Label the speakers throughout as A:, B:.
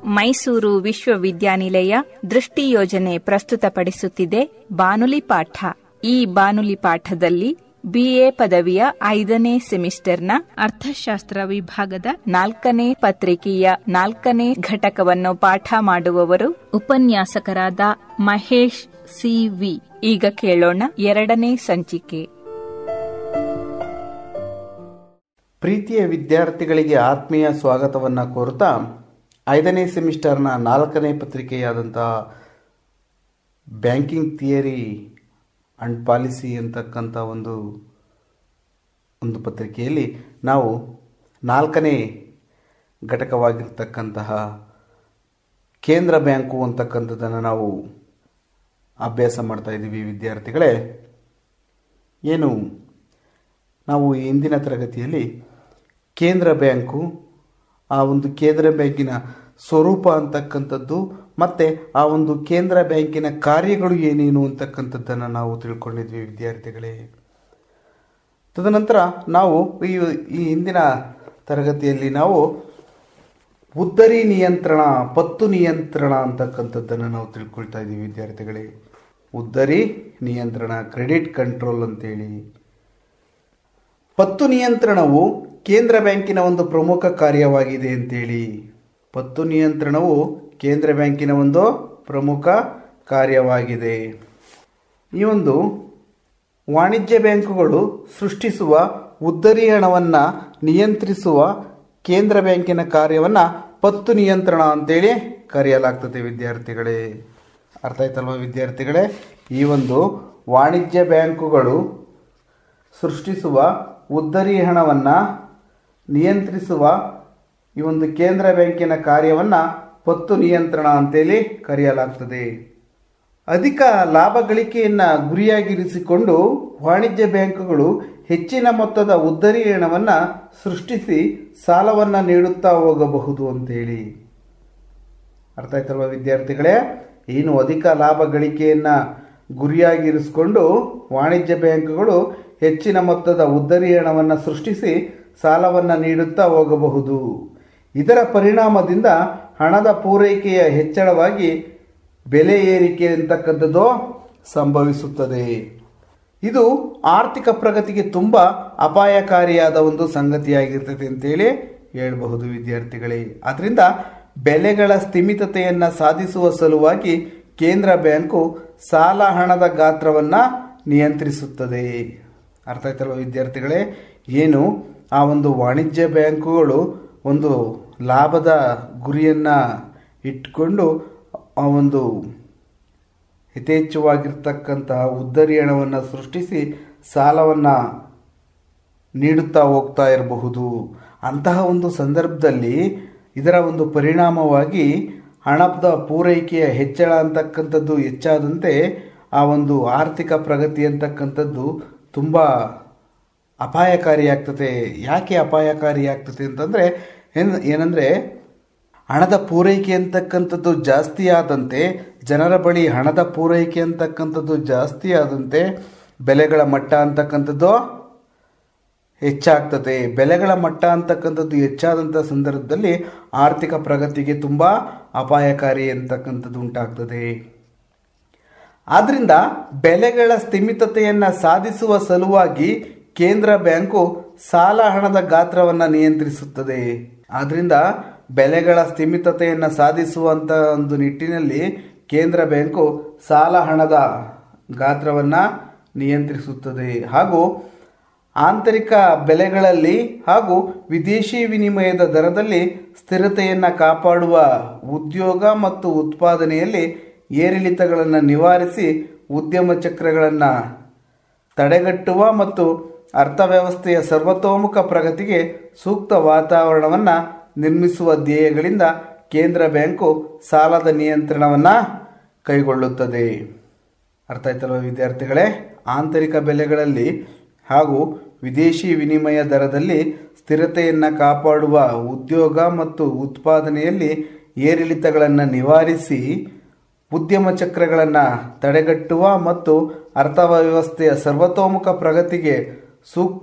A: ಮೈಸೂರು ವಿಶ್ವವಿದ್ಯಾನಿಲಯ ದೃಷ್ಟಿ ಯೋಜನೆ ಪ್ರಸ್ತುತಪಡಿಸುತ್ತಿದೆ ಬಾನುಲಿ ಪಾಠ ಈ ಬಾನುಲಿ ಪಾಠದಲ್ಲಿ ಬಿಎ ಪದವಿಯ ಐದನೇ ಸೆಮಿಸ್ಟರ್ನ ಅರ್ಥಶಾಸ್ತ್ರ ವಿಭಾಗದ ನಾಲ್ಕನೇ ಪತ್ರಿಕೆಯ ನಾಲ್ಕನೇ ಘಟಕವನ್ನು ಪಾಠ ಮಾಡುವವರು ಉಪನ್ಯಾಸಕರಾದ ಮಹೇಶ್ ಸಿವಿ ಈಗ ಕೇಳೋಣ ಎರಡನೇ ಸಂಚಿಕೆ
B: ಪ್ರೀತಿಯ ವಿದ್ಯಾರ್ಥಿಗಳಿಗೆ ಆತ್ಮೀಯ ಸ್ವಾಗತವನ್ನು ಕೋರುತ್ತಾ ಐದನೇ ಸೆಮಿಸ್ಟರ್ನ ನಾಲ್ಕನೇ ಪತ್ರಿಕೆಯಾದಂತಹ ಬ್ಯಾಂಕಿಂಗ್ ಥಿಯರಿ ಅಂಡ್ ಪಾಲಿಸಿ ಅಂತಕ್ಕಂಥ ಒಂದು ಒಂದು ಪತ್ರಿಕೆಯಲ್ಲಿ ನಾವು ನಾಲ್ಕನೇ ಘಟಕವಾಗಿರ್ತಕ್ಕಂತಹ ಕೇಂದ್ರ ಬ್ಯಾಂಕು ಅಂತಕ್ಕಂಥದ್ದನ್ನು ನಾವು ಅಭ್ಯಾಸ ಮಾಡ್ತಾ ಇದ್ದೀವಿ ವಿದ್ಯಾರ್ಥಿಗಳೇ ಏನು ನಾವು ಇಂದಿನ ತರಗತಿಯಲ್ಲಿ ಕೇಂದ್ರ ಬ್ಯಾಂಕು ಆ ಒಂದು ಕೇಂದ್ರ ಬ್ಯಾಂಕಿನ ಸ್ವರೂಪ ಅಂತಕ್ಕಂಥದ್ದು ಮತ್ತು ಆ ಒಂದು ಕೇಂದ್ರ ಬ್ಯಾಂಕಿನ ಕಾರ್ಯಗಳು ಏನೇನು ಅಂತಕ್ಕಂಥದ್ದನ್ನು ನಾವು ತಿಳ್ಕೊಂಡಿದ್ವಿ ವಿದ್ಯಾರ್ಥಿಗಳೇ ತದನಂತರ ನಾವು ಈ ಈ ಹಿಂದಿನ ತರಗತಿಯಲ್ಲಿ ನಾವು ಉದ್ದರಿ ನಿಯಂತ್ರಣ ಪತ್ತು ನಿಯಂತ್ರಣ ಅಂತಕ್ಕಂಥದ್ದನ್ನು ನಾವು ತಿಳ್ಕೊಳ್ತಾ ಇದ್ದೀವಿ ವಿದ್ಯಾರ್ಥಿಗಳೇ ಉದ್ದರಿ ನಿಯಂತ್ರಣ ಕ್ರೆಡಿಟ್ ಕಂಟ್ರೋಲ್ ಅಂತೇಳಿ ಪತ್ತು ನಿಯಂತ್ರಣವು ಕೇಂದ್ರ ಬ್ಯಾಂಕಿನ ಒಂದು ಪ್ರಮುಖ ಕಾರ್ಯವಾಗಿದೆ ಅಂತೇಳಿ ಪತ್ತು ನಿಯಂತ್ರಣವು ಕೇಂದ್ರ ಬ್ಯಾಂಕಿನ ಒಂದು ಪ್ರಮುಖ ಕಾರ್ಯವಾಗಿದೆ ಈ ಒಂದು ವಾಣಿಜ್ಯ ಬ್ಯಾಂಕುಗಳು ಸೃಷ್ಟಿಸುವ ಉದ್ದರಿ ಹಣವನ್ನು ನಿಯಂತ್ರಿಸುವ ಕೇಂದ್ರ ಬ್ಯಾಂಕಿನ ಕಾರ್ಯವನ್ನು ಪತ್ತು ನಿಯಂತ್ರಣ ಅಂತೇಳಿ ಕರೆಯಲಾಗ್ತದೆ ವಿದ್ಯಾರ್ಥಿಗಳೇ ಅರ್ಥ ಆಯ್ತಲ್ವ ವಿದ್ಯಾರ್ಥಿಗಳೇ ಈ ಒಂದು ವಾಣಿಜ್ಯ ಬ್ಯಾಂಕುಗಳು ಸೃಷ್ಟಿಸುವ ಉದ್ದರಿ ಹಣವನ್ನು ನಿಯಂತ್ರಿಸುವ ಈ ಒಂದು ಕೇಂದ್ರ ಬ್ಯಾಂಕಿನ ಕಾರ್ಯವನ್ನು ಪತ್ತು ನಿಯಂತ್ರಣ ಅಂತೇಳಿ ಕರೆಯಲಾಗ್ತದೆ ಅಧಿಕ ಲಾಭ ಗಳಿಕೆಯನ್ನು ಗುರಿಯಾಗಿರಿಸಿಕೊಂಡು ವಾಣಿಜ್ಯ ಬ್ಯಾಂಕುಗಳು ಹೆಚ್ಚಿನ ಮೊತ್ತದ ಉದ್ದರಿ ಹಣವನ್ನು ಸೃಷ್ಟಿಸಿ ಸಾಲವನ್ನು ನೀಡುತ್ತಾ ಹೋಗಬಹುದು ಅಂತೇಳಿ ಅರ್ಥ ಆಯ್ತಲ್ವ ವಿದ್ಯಾರ್ಥಿಗಳೇ ಏನು ಅಧಿಕ ಲಾಭ ಗಳಿಕೆಯನ್ನು ಗುರಿಯಾಗಿರಿಸಿಕೊಂಡು ವಾಣಿಜ್ಯ ಬ್ಯಾಂಕುಗಳು ಹೆಚ್ಚಿನ ಮೊತ್ತದ ಉದ್ದರಿ ಹಣವನ್ನು ಸೃಷ್ಟಿಸಿ ಸಾಲವನ್ನು ನೀಡುತ್ತಾ ಹೋಗಬಹುದು ಇದರ ಪರಿಣಾಮದಿಂದ ಹಣದ ಪೂರೈಕೆಯ ಹೆಚ್ಚಳವಾಗಿ ಬೆಲೆ ಏರಿಕೆ ಅಂತಕ್ಕಂಥದ್ದು ಸಂಭವಿಸುತ್ತದೆ ಇದು ಆರ್ಥಿಕ ಪ್ರಗತಿಗೆ ತುಂಬ ಅಪಾಯಕಾರಿಯಾದ ಒಂದು ಸಂಗತಿಯಾಗಿರ್ತದೆ ಅಂತೇಳಿ ಹೇಳಬಹುದು ವಿದ್ಯಾರ್ಥಿಗಳೇ ಅದರಿಂದ ಬೆಲೆಗಳ ಸ್ಥಿಮಿತತೆಯನ್ನು ಸಾಧಿಸುವ ಸಲುವಾಗಿ ಕೇಂದ್ರ ಬ್ಯಾಂಕು ಸಾಲ ಹಣದ ಗಾತ್ರವನ್ನು ನಿಯಂತ್ರಿಸುತ್ತದೆ ಅರ್ಥ ಆಯ್ತಲ್ವ ವಿದ್ಯಾರ್ಥಿಗಳೇ ಏನು ಆ ಒಂದು ವಾಣಿಜ್ಯ ಬ್ಯಾಂಕುಗಳು ಒಂದು ಲಾಭದ ಗುರಿಯನ್ನು ಇಟ್ಕೊಂಡು ಆ ಒಂದು ಯಥೇಚ್ಛವಾಗಿರ್ತಕ್ಕಂತಹ ಉದ್ದರಿ ಹಣವನ್ನು ಸೃಷ್ಟಿಸಿ ಸಾಲವನ್ನು ನೀಡುತ್ತಾ ಹೋಗ್ತಾ ಇರಬಹುದು ಅಂತಹ ಒಂದು ಸಂದರ್ಭದಲ್ಲಿ ಇದರ ಒಂದು ಪರಿಣಾಮವಾಗಿ ಹಣದ ಪೂರೈಕೆಯ ಹೆಚ್ಚಳ ಅಂತಕ್ಕಂಥದ್ದು ಹೆಚ್ಚಾದಂತೆ ಆ ಒಂದು ಆರ್ಥಿಕ ಪ್ರಗತಿ ಅಂತಕ್ಕಂಥದ್ದು ತುಂಬ ಅಪಾಯಕಾರಿಯಾಗ್ತದೆ ಯಾಕೆ ಅಪಾಯಕಾರಿಯಾಗ್ತದೆ ಅಂತಂದರೆ ಏನು ಏನಂದರೆ ಹಣದ ಪೂರೈಕೆ ಅಂತಕ್ಕಂಥದ್ದು ಜಾಸ್ತಿ ಆದಂತೆ ಜನರ ಬಳಿ ಹಣದ ಪೂರೈಕೆ ಅಂತಕ್ಕಂಥದ್ದು ಜಾಸ್ತಿ ಆದಂತೆ ಬೆಲೆಗಳ ಮಟ್ಟ ಅಂತಕ್ಕಂಥದ್ದು ಹೆಚ್ಚಾಗ್ತದೆ ಬೆಲೆಗಳ ಮಟ್ಟ ಅಂತಕ್ಕಂಥದ್ದು ಹೆಚ್ಚಾದಂಥ ಸಂದರ್ಭದಲ್ಲಿ ಆರ್ಥಿಕ ಪ್ರಗತಿಗೆ ತುಂಬ ಅಪಾಯಕಾರಿ ಅಂತಕ್ಕಂಥದ್ದು ಉಂಟಾಗ್ತದೆ ಆದ್ದರಿಂದ ಬೆಲೆಗಳ ಸ್ಥಿಮಿತತೆಯನ್ನು ಸಾಧಿಸುವ ಸಲುವಾಗಿ ಕೇಂದ್ರ ಬ್ಯಾಂಕು ಸಾಲ ಹಣದ ಗಾತ್ರವನ್ನು ನಿಯಂತ್ರಿಸುತ್ತದೆ ಆದ್ದರಿಂದ ಬೆಲೆಗಳ ಸ್ಥಿಮಿತತೆಯನ್ನು ಸಾಧಿಸುವಂಥ ಒಂದು ನಿಟ್ಟಿನಲ್ಲಿ ಕೇಂದ್ರ ಬ್ಯಾಂಕು ಸಾಲ ಹಣದ ಗಾತ್ರವನ್ನು ನಿಯಂತ್ರಿಸುತ್ತದೆ ಹಾಗೂ ಆಂತರಿಕ ಬೆಲೆಗಳಲ್ಲಿ ಹಾಗೂ ವಿದೇಶಿ ವಿನಿಮಯದ ದರದಲ್ಲಿ ಸ್ಥಿರತೆಯನ್ನು ಕಾಪಾಡುವ ಉದ್ಯೋಗ ಮತ್ತು ಉತ್ಪಾದನೆಯಲ್ಲಿ ಏರಿಳಿತಗಳನ್ನು ನಿವಾರಿಸಿ ಉದ್ಯಮ ಚಕ್ರಗಳನ್ನು ತಡೆಗಟ್ಟುವ ಮತ್ತು ಅರ್ಥವ್ಯವಸ್ಥೆಯ ಸರ್ವತೋಮುಖ ಪ್ರಗತಿಗೆ ಸೂಕ್ತ ವಾತಾವರಣವನ್ನು ನಿರ್ಮಿಸುವ ಧ್ಯೇಯಗಳಿಂದ ಕೇಂದ್ರ ಬ್ಯಾಂಕು ಸಾಲದ ನಿಯಂತ್ರಣವನ್ನು ಕೈಗೊಳ್ಳುತ್ತದೆ ಅರ್ಥ ಆಯ್ತಲ್ವ ವಿದ್ಯಾರ್ಥಿಗಳೇ ಆಂತರಿಕ ಬೆಲೆಗಳಲ್ಲಿ ಹಾಗೂ ವಿದೇಶಿ ವಿನಿಮಯ ದರದಲ್ಲಿ ಸ್ಥಿರತೆಯನ್ನು ಕಾಪಾಡುವ ಉದ್ಯೋಗ ಮತ್ತು ಉತ್ಪಾದನೆಯಲ್ಲಿ ಏರಿಳಿತಗಳನ್ನು ನಿವಾರಿಸಿ ಉದ್ಯಮ ಚಕ್ರಗಳನ್ನು ತಡೆಗಟ್ಟುವ ಮತ್ತು ಅರ್ಥವ್ಯವಸ್ಥೆಯ ಸರ್ವತೋಮುಖ ಪ್ರಗತಿಗೆ ಸೂಕ್ತ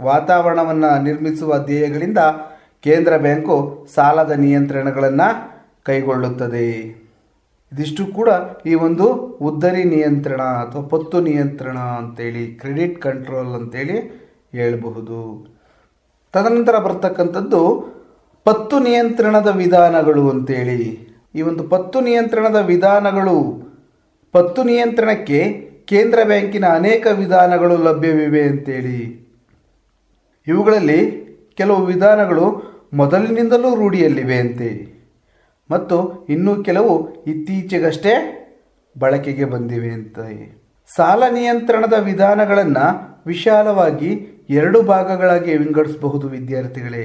B: ವಾತಾವರಣವನ್ನು ನಿರ್ಮಿಸುವ ಧ್ಯೇಯಗಳಿಂದ ಕೇಂದ್ರ ಬ್ಯಾಂಕು ಸಾಲದ ನಿಯಂತ್ರಣಗಳನ್ನು ಕೈಗೊಳ್ಳುತ್ತದೆ ಇದಿಷ್ಟು ಕೂಡ ಈ ಒಂದು ಉದ್ದರಿ ನಿಯಂತ್ರಣ ಅಥವಾ ಪತ್ತು ನಿಯಂತ್ರಣ ಅಂತೇಳಿ ಕ್ರೆಡಿಟ್ ಕಂಟ್ರೋಲ್ ಅಂತೇಳಿ ಹೇಳಬಹುದು ತದನಂತರ ಬರ್ತಕ್ಕಂಥದ್ದು ಪತ್ತು ನಿಯಂತ್ರಣದ ವಿಧಾನಗಳು ಅಂತೇಳಿ ಈ ಒಂದು ಪತ್ತು ನಿಯಂತ್ರಣದ ವಿಧಾನಗಳು ಪತ್ತು ನಿಯಂತ್ರಣಕ್ಕೆ ಕೇಂದ್ರ ಬ್ಯಾಂಕಿನ ಅನೇಕ ವಿಧಾನಗಳು ಲಭ್ಯವಿವೆ ಅಂತೇಳಿ ಇವುಗಳಲ್ಲಿ ಕೆಲವು ವಿಧಾನಗಳು ಮೊದಲಿನಿಂದಲೂ ರೂಢಿಯಲ್ಲಿವೆ ಅಂತೇಳಿ ಮತ್ತು ಇನ್ನೂ ಕೆಲವು ಇತ್ತೀಚೆಗಷ್ಟೇ ಬಳಕೆಗೆ ಬಂದಿವೆ ಅಂತ ಸಾಲ ನಿಯಂತ್ರಣದ ವಿಧಾನಗಳನ್ನು ವಿಶಾಲವಾಗಿ ಎರಡು ಭಾಗಗಳಾಗಿ ವಿಂಗಡಿಸಬಹುದು ವಿದ್ಯಾರ್ಥಿಗಳೇ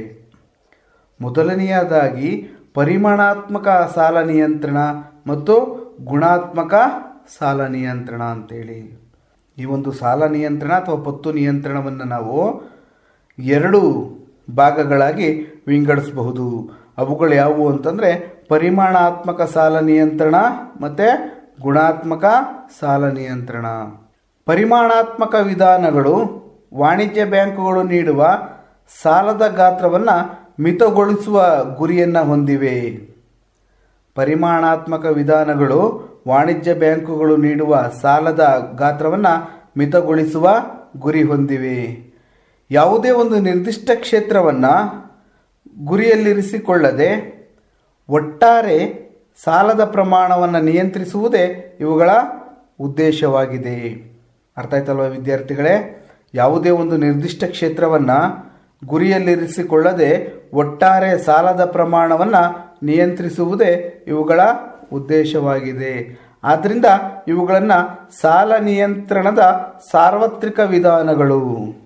B: ಮೊದಲನೆಯದಾಗಿ ಪರಿಮಾಣಾತ್ಮಕ ಸಾಲ ನಿಯಂತ್ರಣ ಮತ್ತು ಗುಣಾತ್ಮಕ ಸಾಲ ನಿಯಂತ್ರಣ ಅಂತೇಳಿ ಈ ಒಂದು ಸಾಲ ನಿಯಂತ್ರಣ ಅಥವಾ ಪತ್ತು ನಿಯಂತ್ರಣವನ್ನು ನಾವು ಎರಡು ಭಾಗಗಳಾಗಿ ವಿಂಗಡಿಸಬಹುದು ಅವುಗಳು ಯಾವುವು ಅಂತಂದರೆ ಪರಿಮಾಣಾತ್ಮಕ ಸಾಲ ನಿಯಂತ್ರಣ ಮತ್ತು ಗುಣಾತ್ಮಕ ಸಾಲ ನಿಯಂತ್ರಣ ಪರಿಮಾಣಾತ್ಮಕ ವಿಧಾನಗಳು ವಾಣಿಜ್ಯ ಬ್ಯಾಂಕುಗಳು ನೀಡುವ ಸಾಲದ ಗಾತ್ರವನ್ನು ಮಿತಗೊಳಿಸುವ ಗುರಿಯನ್ನು ಹೊಂದಿವೆ ಪರಿಮಾಣಾತ್ಮಕ ವಿಧಾನಗಳು ವಾಣಿಜ್ಯ ಬ್ಯಾಂಕುಗಳು ನೀಡುವ ಸಾಲದ ಗಾತ್ರವನ್ನು ಮಿತಗೊಳಿಸುವ ಗುರಿ ಹೊಂದಿವೆ ಯಾವುದೇ ಒಂದು ನಿರ್ದಿಷ್ಟ ಕ್ಷೇತ್ರವನ್ನು ಗುರಿಯಲ್ಲಿರಿಸಿಕೊಳ್ಳದೆ ಒಟ್ಟಾರೆ ಸಾಲದ ಪ್ರಮಾಣವನ್ನು ನಿಯಂತ್ರಿಸುವುದೇ ಇವುಗಳ ಉದ್ದೇಶವಾಗಿದೆ ಅರ್ಥ ಆಯ್ತಲ್ವ ವಿದ್ಯಾರ್ಥಿಗಳೇ ಯಾವುದೇ ಒಂದು ನಿರ್ದಿಷ್ಟ ಕ್ಷೇತ್ರವನ್ನು ಗುರಿಯಲ್ಲಿರಿಸಿಕೊಳ್ಳದೆ ಒಟ್ಟಾರೆ ಸಾಲದ ಪ್ರಮಾಣವನ್ನು ನಿಯಂತ್ರಿಸುವುದೇ ಇವುಗಳ ಉದ್ದೇಶವಾಗಿದೆ ಆದ್ದರಿಂದ ಇವುಗಳನ್ನು ಸಾಲ ನಿಯಂತ್ರಣದ ಸಾರ್ವತ್ರಿಕ ವಿಧಾನಗಳು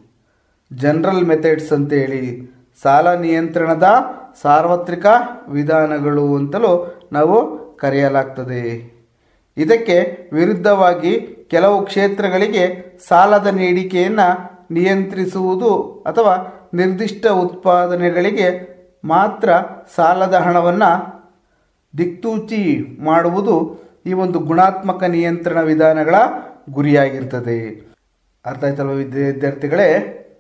B: ಜನರಲ್ ಮೆಥಡ್ಸ್ ಅಂತೇಳಿ ಸಾಲ ನಿಯಂತ್ರಣದ ಸಾರ್ವತ್ರಿಕ ವಿಧಾನಗಳು ಅಂತಲೂ ನಾವು ಕರೆಯಲಾಗ್ತದೆ ಇದಕ್ಕೆ ವಿರುದ್ಧವಾಗಿ ಕೆಲವು ಕ್ಷೇತ್ರಗಳಿಗೆ ಸಾಲದ ನೀಡಿಕೆಯನ್ನು ನಿಯಂತ್ರಿಸುವುದು ಅಥವಾ ನಿರ್ದಿಷ್ಟ ಉತ್ಪಾದನೆಗಳಿಗೆ ಮಾತ್ರ ಸಾಲದ ಹಣವನ್ನು ದಿಕ್ತೂಚಿ ಮಾಡುವುದು ಈ ಒಂದು ಗುಣಾತ್ಮಕ ನಿಯಂತ್ರಣ ವಿಧಾನಗಳ ಗುರಿಯಾಗಿರ್ತದೆ ಅರ್ಥ ಆಯ್ತಲ್ವ ವಿದ್ಯಾರ್ಥಿಗಳೇ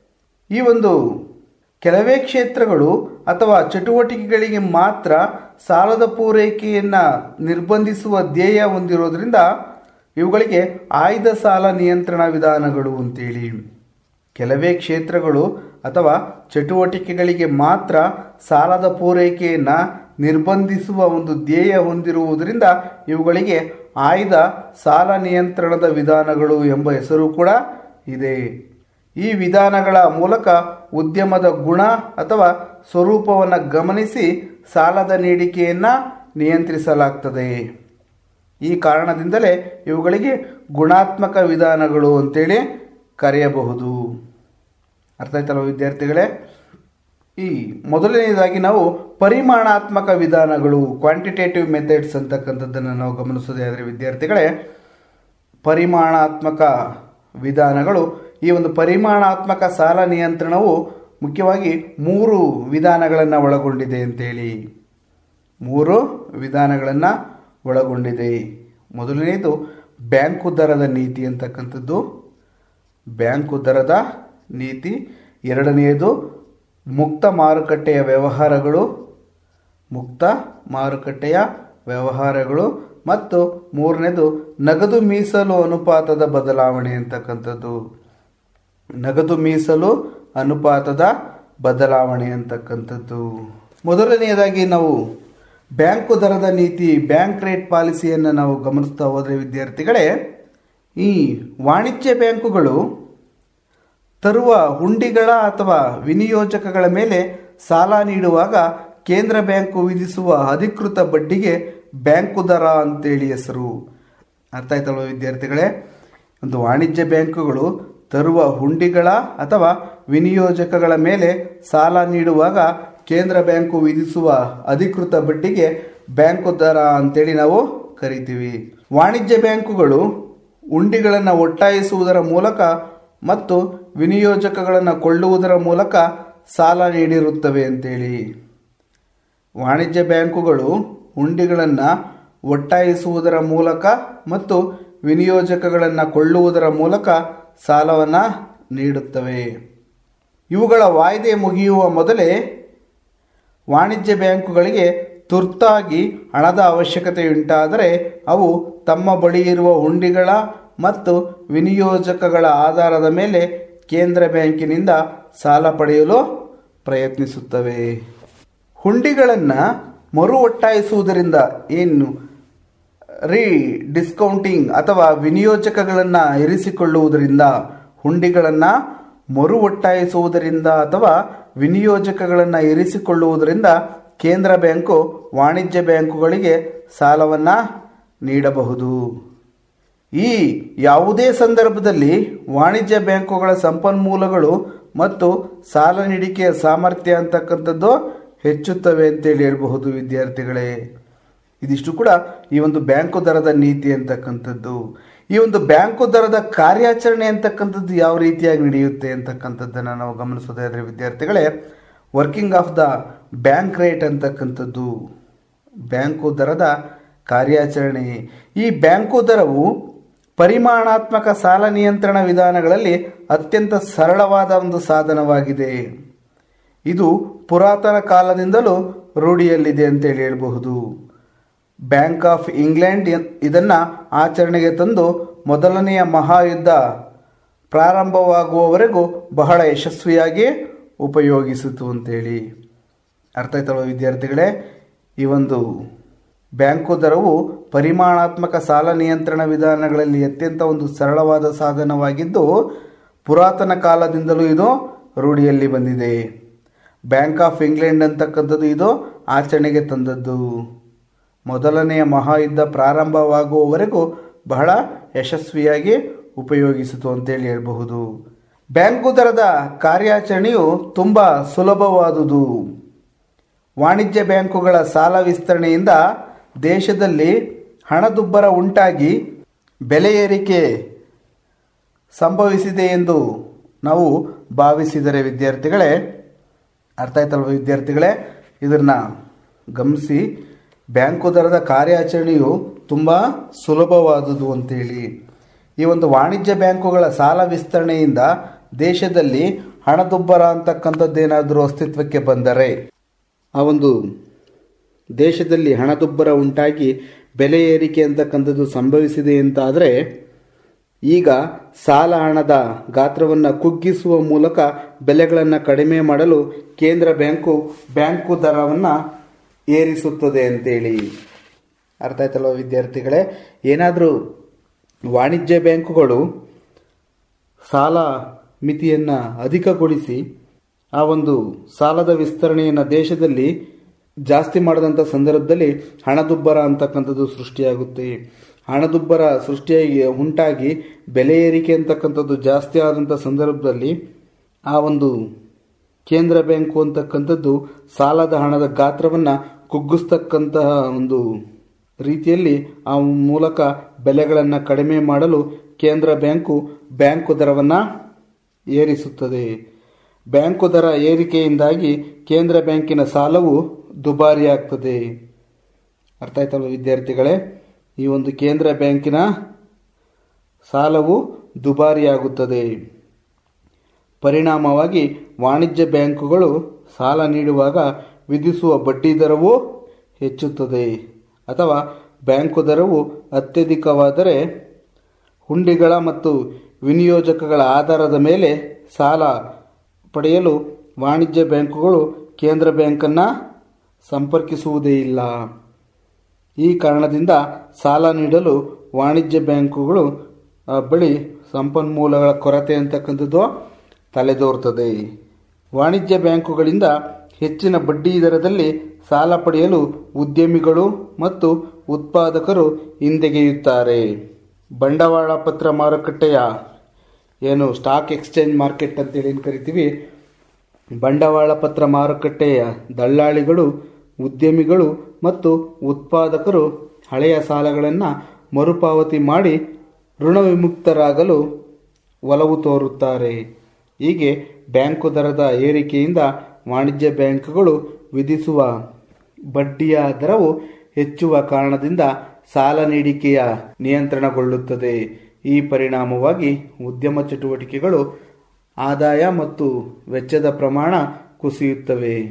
B: ಈ ಒಂದು ಕೆಲವೇ ಕ್ಷೇತ್ರಗಳು ಅಥವಾ ಚಟುವಟಿಕೆಗಳಿಗೆ ಮಾತ್ರ ಸಾಲದ ಪೂರೈಕೆಯನ್ನು ನಿರ್ಬಂಧಿಸುವ ಧ್ಯೇಯ ಹೊಂದಿರೋದ್ರಿಂದ ಇವುಗಳಿಗೆ ಆಯ್ದ ಸಾಲ ನಿಯಂತ್ರಣ ವಿಧಾನಗಳು ಅಂತೇಳಿ ಕೆಲವೇ ಕ್ಷೇತ್ರಗಳು ಅಥವಾ ಚಟುವಟಿಕೆಗಳಿಗೆ ಮಾತ್ರ ಸಾಲದ ಪೂರೈಕೆಯನ್ನು ನಿರ್ಬಂಧಿಸುವ ಒಂದು ಧ್ಯೇಯ ಹೊಂದಿರುವುದರಿಂದ ಇವುಗಳಿಗೆ ಆಯ್ದ ಸಾಲ ನಿಯಂತ್ರಣದ ವಿಧಾನಗಳು ಎಂಬ ಹೆಸರು ಕೂಡ ಇದೆ ಈ ವಿಧಾನಗಳ ಮೂಲಕ ಉದ್ಯಮದ ಗುಣ ಅಥವಾ ಸ್ವರೂಪವನ್ನು ಗಮನಿಸಿ ಸಾಲದ ನೀಡಿಕೆಯನ್ನು ನಿಯಂತ್ರಿಸಲಾಗ್ತದೆ ಈ ಕಾರಣದಿಂದಲೇ ಇವುಗಳಿಗೆ ಗುಣಾತ್ಮಕ ವಿಧಾನಗಳು ಅಂತೇಳಿ ಕರೆಯಬಹುದು ಅರ್ಥ ಆಯ್ತಲ್ಲ ವಿದ್ಯಾರ್ಥಿಗಳೇ ಈ ಮೊದಲನೇದಾಗಿ ನಾವು ಪರಿಮಾಣಾತ್ಮಕ ವಿಧಾನಗಳು ಕ್ವಾಂಟಿಟೇಟಿವ್ ಮೆಥಡ್ಸ್ ಅಂತಕ್ಕಂಥದ್ದನ್ನು ನಾವು ಗಮನಿಸೋದೇ ಆದರೆ ವಿದ್ಯಾರ್ಥಿಗಳೇ ಪರಿಮಾಣಾತ್ಮಕ ವಿಧಾನಗಳು ಈ ಒಂದು ಪರಿಮಾಣಾತ್ಮಕ ಸಾಲ ನಿಯಂತ್ರಣವು ಮುಖ್ಯವಾಗಿ ಮೂರು ವಿಧಾನಗಳನ್ನು ಒಳಗೊಂಡಿದೆ ಅಂತೇಳಿ ಮೂರು ವಿಧಾನಗಳನ್ನು ಒಳಗೊಂಡಿದೆ ಮೊದಲನೇದು ಬ್ಯಾಂಕು ದರದ ನೀತಿ ಅಂತಕ್ಕಂಥದ್ದು ಬ್ಯಾಂಕು ದರದ ನೀತಿ ಎರಡನೆಯದು ಮುಕ್ತ ಮಾರುಕಟ್ಟೆಯ ವ್ಯವಹಾರಗಳು ಮುಕ್ತ ಮಾರುಕಟ್ಟೆಯ ವ್ಯವಹಾರಗಳು ಮತ್ತು ಮೂರನೇದು ನಗದು ಮೀಸಲು ಅನುಪಾತದ ಬದಲಾವಣೆ ಅಂತಕ್ಕಂಥದ್ದು ನಗದು ಮೀಸಲು ಅನುಪಾತದ ಬದಲಾವಣೆ ಅಂತಕ್ಕಂಥದ್ದು ಮೊದಲನೆಯದಾಗಿ ನಾವು ಬ್ಯಾಂಕು ದರದ ನೀತಿ ಬ್ಯಾಂಕ್ ರೇಟ್ ಪಾಲಿಸಿಯನ್ನು ನಾವು ಗಮನಿಸ್ತಾ ಹೋದರೆ ವಿದ್ಯಾರ್ಥಿಗಳೇ ಈ ವಾಣಿಜ್ಯ ಬ್ಯಾಂಕುಗಳು ತರುವ ಹುಂಡಿಗಳ ಅಥವಾ ವಿನಿಯೋಜಕಗಳ ಮೇಲೆ ಸಾಲ ನೀಡುವಾಗ ಕೇಂದ್ರ ಬ್ಯಾಂಕು ವಿಧಿಸುವ ಅಧಿಕೃತ ಬಡ್ಡಿಗೆ ಬ್ಯಾಂಕು ದರ ಅಂತೇಳಿ ಹೆಸರು ಅರ್ಥ ಆಯ್ತಲ್ವ ವಿದ್ಯಾರ್ಥಿಗಳೇ ಒಂದು ವಾಣಿಜ್ಯ ಬ್ಯಾಂಕುಗಳು ತರುವ ಹುಂಡಿಗಳ ಅಥವಾ ವಿನಿಯೋಜಕಗಳ ಮೇಲೆ ಸಾಲ ನೀಡುವಾಗ ಕೇಂದ್ರ ಬ್ಯಾಂಕು ವಿಧಿಸುವ ಅಧಿಕೃತ ಬಡ್ಡಿಗೆ ಬ್ಯಾಂಕು ದರ ಅಂತೇಳಿ ನಾವು ಕರಿತೀವಿ ವಾಣಿಜ್ಯ ಬ್ಯಾಂಕುಗಳು ಹುಂಡಿಗಳನ್ನು ಒಟ್ಟಾಯಿಸುವುದರ ಮೂಲಕ ಮತ್ತು ವಿನಿಯೋಜಕಗಳನ್ನು ಕೊಳ್ಳುವುದರ ಮೂಲಕ ಸಾಲ ನೀಡಿರುತ್ತವೆ ಅಂತೇಳಿ ವಾಣಿಜ್ಯ ಬ್ಯಾಂಕುಗಳು ಹುಂಡಿಗಳನ್ನು ಒಟ್ಟಾಯಿಸುವುದರ ಮೂಲಕ ಮತ್ತು ವಿನಿಯೋಜಕಗಳನ್ನು ಕೊಳ್ಳುವುದರ ಮೂಲಕ ಸಾಲವನ್ನು ನೀಡುತ್ತವೆ ಇವುಗಳ ವಾಯ್ದೆ ಮುಗಿಯುವ ಮೊದಲೇ ವಾಣಿಜ್ಯ ಬ್ಯಾಂಕುಗಳಿಗೆ ತುರ್ತಾಗಿ ಹಣದ ಅವಶ್ಯಕತೆಯುಂಟಾದರೆ ಅವು ತಮ್ಮ ಬಳಿ ಇರುವ ಹುಂಡಿಗಳ ಮತ್ತು ವಿನಿಯೋಜಕಗಳ ಆಧಾರದ ಮೇಲೆ ಕೇಂದ್ರ ಬ್ಯಾಂಕಿನಿಂದ ಸಾಲ ಪಡೆಯಲು ಪ್ರಯತ್ನಿಸುತ್ತವೆ ಹುಂಡಿಗಳನ್ನು ಮರು ಒಟ್ಟಾಯಿಸುವುದರಿಂದ ಏನು ರೀ ಡಿಸ್ಕೌಂಟಿಂಗ್ ಅಥವಾ ವಿನಿಯೋಜಕಗಳನ್ನು ಇರಿಸಿಕೊಳ್ಳುವುದರಿಂದ ಹುಂಡಿಗಳನ್ನು ಮರು ಒಟ್ಟಾಯಿಸುವುದರಿಂದ ಅಥವಾ ವಿನಿಯೋಜಕಗಳನ್ನು ಇರಿಸಿಕೊಳ್ಳುವುದರಿಂದ ಕೇಂದ್ರ ಬ್ಯಾಂಕು ವಾಣಿಜ್ಯ ಬ್ಯಾಂಕುಗಳಿಗೆ ಸಾಲವನ್ನು ನೀಡಬಹುದು ಈ ಯಾವುದೇ ಸಂದರ್ಭದಲ್ಲಿ ವಾಣಿಜ್ಯ ಬ್ಯಾಂಕುಗಳ ಸಂಪನ್ಮೂಲಗಳು ಮತ್ತು ಸಾಲ ನೀಡಿಕೆಯ ಸಾಮರ್ಥ್ಯ ಅಂತಕ್ಕಂಥದ್ದು ಹೆಚ್ಚುತ್ತವೆ ಅಂತೇಳಿ ಹೇಳಬಹುದು ವಿದ್ಯಾರ್ಥಿಗಳೇ ಇದಿಷ್ಟು ಕೂಡ ಈ ಒಂದು ಬ್ಯಾಂಕು ದರದ ನೀತಿ ಅಂತಕ್ಕಂಥದ್ದು ಈ ಒಂದು ಬ್ಯಾಂಕು ದರದ ಕಾರ್ಯಾಚರಣೆ ಅಂತಕ್ಕಂಥದ್ದು ಯಾವ ರೀತಿಯಾಗಿ ನಡೆಯುತ್ತೆ ಅಂತಕ್ಕಂಥದ್ದನ್ನು ನಾವು ಗಮನಿಸೋದಾದ್ರೆ ವಿದ್ಯಾರ್ಥಿಗಳೇ working of the bank rate ಅಂತಕ್ಕಂಥದ್ದು ಬ್ಯಾಂಕು ದರದ ಕಾರ್ಯಾಚರಣೆ ಈ ಬ್ಯಾಂಕು ದರವು ಪರಿಮಾಣಾತ್ಮಕ ಸಾಲ ನಿಯಂತ್ರಣ ವಿಧಾನಗಳಲ್ಲಿ ಅತ್ಯಂತ ಸರಳವಾದ ಒಂದು ಸಾಧನವಾಗಿದೆ ಇದು ಪುರಾತನ ಕಾಲದಿಂದಲೂ ರೂಢಿಯಲ್ಲಿದೆ ಅಂತೇಳಿ ಹೇಳಬಹುದು ಬ್ಯಾಂಕ್ ಆಫ್ ಇಂಗ್ಲೆಂಡ್ ಇದನ್ನು ಆಚರಣೆಗೆ ತಂದು ಮೊದಲನೆಯ ಮಹಾಯುದ್ಧ ಪ್ರಾರಂಭವಾಗುವವರೆಗೂ ಬಹಳ ಯಶಸ್ವಿಯಾಗಿ ಉಪಯೋಗಿಸಿತು ಅಂತೇಳಿ ಅರ್ಥ ಆಯ್ತಲ್ವ ವಿದ್ಯಾರ್ಥಿಗಳೇ ಈ ಒಂದು ಬ್ಯಾಂಕು ದರವು ಪರಿಮಾಣಾತ್ಮಕ ಸಾಲ ನಿಯಂತ್ರಣ ವಿಧಾನಗಳಲ್ಲಿ ಅತ್ಯಂತ ಒಂದು ಸರಳವಾದ ಸಾಧನವಾಗಿದ್ದು ಪುರಾತನ ಕಾಲದಿಂದಲೂ ಇದು ರೂಢಿಯಲ್ಲಿ ಬಂದಿದೆ ಬ್ಯಾಂಕ್ ಆಫ್ ಇಂಗ್ಲೆಂಡ್ ಅಂತಕ್ಕಂಥದ್ದು ಇದು ಆಚರಣೆಗೆ ತಂದದ್ದು ಮೊದಲನೆಯ ಮಹಾಯುದ್ಧ ಪ್ರಾರಂಭವಾಗುವವರೆಗೂ ಬಹಳ ಯಶಸ್ವಿಯಾಗಿ ಉಪಯೋಗಿಸಿತು ಅಂತೇಳಿ ಹೇಳಬಹುದು ಬ್ಯಾಂಕು ದರದ ಕಾರ್ಯಾಚರಣೆಯು ತುಂಬ ಸುಲಭವಾದುದು ವಾಣಿಜ್ಯ ಬ್ಯಾಂಕುಗಳ ಸಾಲ ವಿಸ್ತರಣೆಯಿಂದ ದೇಶದಲ್ಲಿ ಹಣದುಬ್ಬರ ಉಂಟಾಗಿ ಬೆಲೆ ಏರಿಕೆ ಸಂಭವಿಸಿದೆ ಎಂದು ನಾವು ಭಾವಿಸಿದರೆ ವಿದ್ಯಾರ್ಥಿಗಳೇ ಅರ್ಥ ಆಯ್ತಲ್ವ ವಿದ್ಯಾರ್ಥಿಗಳೇ ಇದನ್ನು ಗಮನಿಸಿ ಬ್ಯಾಂಕು ದರದ ಕಾರ್ಯಾಚರಣೆಯು ತುಂಬ ಸುಲಭವಾದುದು ಅಂತೇಳಿ ಈ ಒಂದು ವಾಣಿಜ್ಯ ಬ್ಯಾಂಕುಗಳ ಸಾಲ ವಿಸ್ತರಣೆಯಿಂದ ದೇಶದಲ್ಲಿ ಹಣದುಬ್ಬರ ಅಂತಕ್ಕಂಥದ್ದೇನಾದರೂ ಅಸ್ತಿತ್ವಕ್ಕೆ ಬಂದರೆ ಆ ಒಂದು ದೇಶದಲ್ಲಿ ಹಣದುಬ್ಬರ ಉಂಟಾಗಿ ಬೆಲೆ ಏರಿಕೆ ಅಂತಕ್ಕಂಥದ್ದು ಸಂಭವಿಸಿದೆ ಅಂತಾದರೆ ಈಗ ಸಾಲ ಹಣದ ಗಾತ್ರವನ್ನು ಕುಗ್ಗಿಸುವ ಮೂಲಕ ಬೆಲೆಗಳನ್ನು ಕಡಿಮೆ ಮಾಡಲು ಕೇಂದ್ರ ಬ್ಯಾಂಕು ಬ್ಯಾಂಕು ದರವನ್ನು ಏರಿಸುತ್ತದೆ ಅಂತೇಳಿ ಅರ್ಥ ಆಯ್ತಲ್ವ ವಿದ್ಯಾರ್ಥಿಗಳೇ ಏನಾದರೂ ವಾಣಿಜ್ಯ ಬ್ಯಾಂಕುಗಳು ಸಾಲ ಮಿತಿಯನ್ನು ಅಧಿಕಗೊಳಿಸಿ ಆ ಒಂದು ಸಾಲದ ವಿಸ್ತರಣೆಯನ್ನು ದೇಶದಲ್ಲಿ ಜಾಸ್ತಿ ಮಾಡಿದಂಥ ಸಂದರ್ಭದಲ್ಲಿ ಹಣದುಬ್ಬರ ಅಂತಕ್ಕಂಥದ್ದು ಸೃಷ್ಟಿಯಾಗುತ್ತೆ ಹಣದುಬ್ಬರ ಸೃಷ್ಟಿಯಾಗಿ ಉಂಟಾಗಿ ಬೆಲೆ ಏರಿಕೆ ಅಂತಕ್ಕಂಥದ್ದು ಜಾಸ್ತಿ ಆದಂಥ ಸಂದರ್ಭದಲ್ಲಿ ಆ ಒಂದು ಕೇಂದ್ರ ಬ್ಯಾಂಕು ಅಂತಕ್ಕಂಥದ್ದು ಸಾಲದ ಹಣದ ಗಾತ್ರವನ್ನು ಕುಗ್ಗಿಸ್ತಕ್ಕಂತಹ ಒಂದು ರೀತಿಯಲ್ಲಿ ಆ ಮೂಲಕ ಬೆಲೆಗಳನ್ನು ಕಡಿಮೆ ಮಾಡಲು ಕೇಂದ್ರ ಬ್ಯಾಂಕು ಬ್ಯಾಂಕು ದರವನ್ನು ಏರಿಸುತ್ತದೆ ಬ್ಯಾಂಕು ದರ ಏರಿಕೆಯಿಂದಾಗಿ ಕೇಂದ್ರ ಬ್ಯಾಂಕಿನ ಸಾಲವು ದುಬಾರಿಯಾಗ್ತದೆ ಅರ್ಥ ಆಯ್ತಲ್ವ ವಿದ್ಯಾರ್ಥಿಗಳೇ ಈ ಒಂದು ಕೇಂದ್ರ ಬ್ಯಾಂಕಿನ ಸಾಲವು ದುಬಾರಿಯಾಗುತ್ತದೆ ಪರಿಣಾಮವಾಗಿ ವಾಣಿಜ್ಯ ಬ್ಯಾಂಕುಗಳು ಸಾಲ ನೀಡುವಾಗ ವಿಧಿಸುವ ಬಡ್ಡಿ ದರವೂ ಹೆಚ್ಚುತ್ತದೆ ಅಥವಾ ಬ್ಯಾಂಕು ದರವು ಅತ್ಯಧಿಕವಾದರೆ ಹುಂಡಿಗಳ ಮತ್ತು ವಿನಿಯೋಜಕಗಳ ಆಧಾರದ ಮೇಲೆ ಸಾಲ ಪಡೆಯಲು ವಾಣಿಜ್ಯ ಬ್ಯಾಂಕುಗಳು ಕೇಂದ್ರ ಬ್ಯಾಂಕನ್ನು ಸಂಪರ್ಕಿಸುವುದೇ ಇಲ್ಲ ಈ ಕಾರಣದಿಂದ ಸಾಲ ನೀಡಲು ವಾಣಿಜ್ಯ ಬ್ಯಾಂಕುಗಳು ಆ, ಬಳಿ ಸಂಪನ್ಮೂಲಗಳ ಕೊರತೆ ಅಂತಕ್ಕಂಥದ್ದು ತಲೆದೋರ್ತದೆ ವಾಣಿಜ್ಯ ಬ್ಯಾಂಕುಗಳಿಂದ ಹೆಚ್ಚಿನ ಬಡ್ಡಿ ದರದಲ್ಲಿ ಸಾಲ ಪಡೆಯಲು ಉದ್ಯಮಿಗಳು ಮತ್ತು ಉತ್ಪಾದಕರು ಹಿಂದೆಗೆಯುತ್ತಾರೆ ಬಂಡವಾಳ ಪತ್ರ ಮಾರುಕಟ್ಟೆಯ ಏನು ಸ್ಟಾಕ್ ಎಕ್ಸ್ಚೇಂಜ್ ಮಾರ್ಕೆಟ್ ಅಂತೇಳಿ ಏನು ಕರಿತೀವಿ ಬಂಡವಾಳ ಪತ್ರ ಮಾರುಕಟ್ಟೆಯ ದಳ್ಳಾಳಿಗಳು ಉದ್ಯಮಿಗಳು ಮತ್ತು ಉತ್ಪಾದಕರು ಹಳೆಯ ಸಾಲಗಳನ್ನು ಮರುಪಾವತಿ ಮಾಡಿ ಋಣ ವಿಮುಕ್ತರಾಗಲು ಒಲವು ತೋರುತ್ತಾರೆ ಹೀಗೆ ಬ್ಯಾಂಕು ದರದ ಏರಿಕೆಯಿಂದ ವಾಣಿಜ್ಯ ಬ್ಯಾಂಕುಗಳು ವಿಧಿಸುವ ಬಡ್ಡಿಯ ದರವು ಹೆಚ್ಚುವ ಕಾರಣದಿಂದ ಸಾಲ ನೀಡಿಕೆಯ ನಿಯಂತ್ರಣಗೊಳ್ಳುತ್ತದೆ ಈ ಪರಿಣಾಮವಾಗಿ ಉದ್ಯಮ ಚಟುವಟಿಕೆಗಳು ಆದಾಯ ಮತ್ತು ವೆಚ್ಚದ ಪ್ರಮಾಣ ಕುಸಿಯುತ್ತವೆ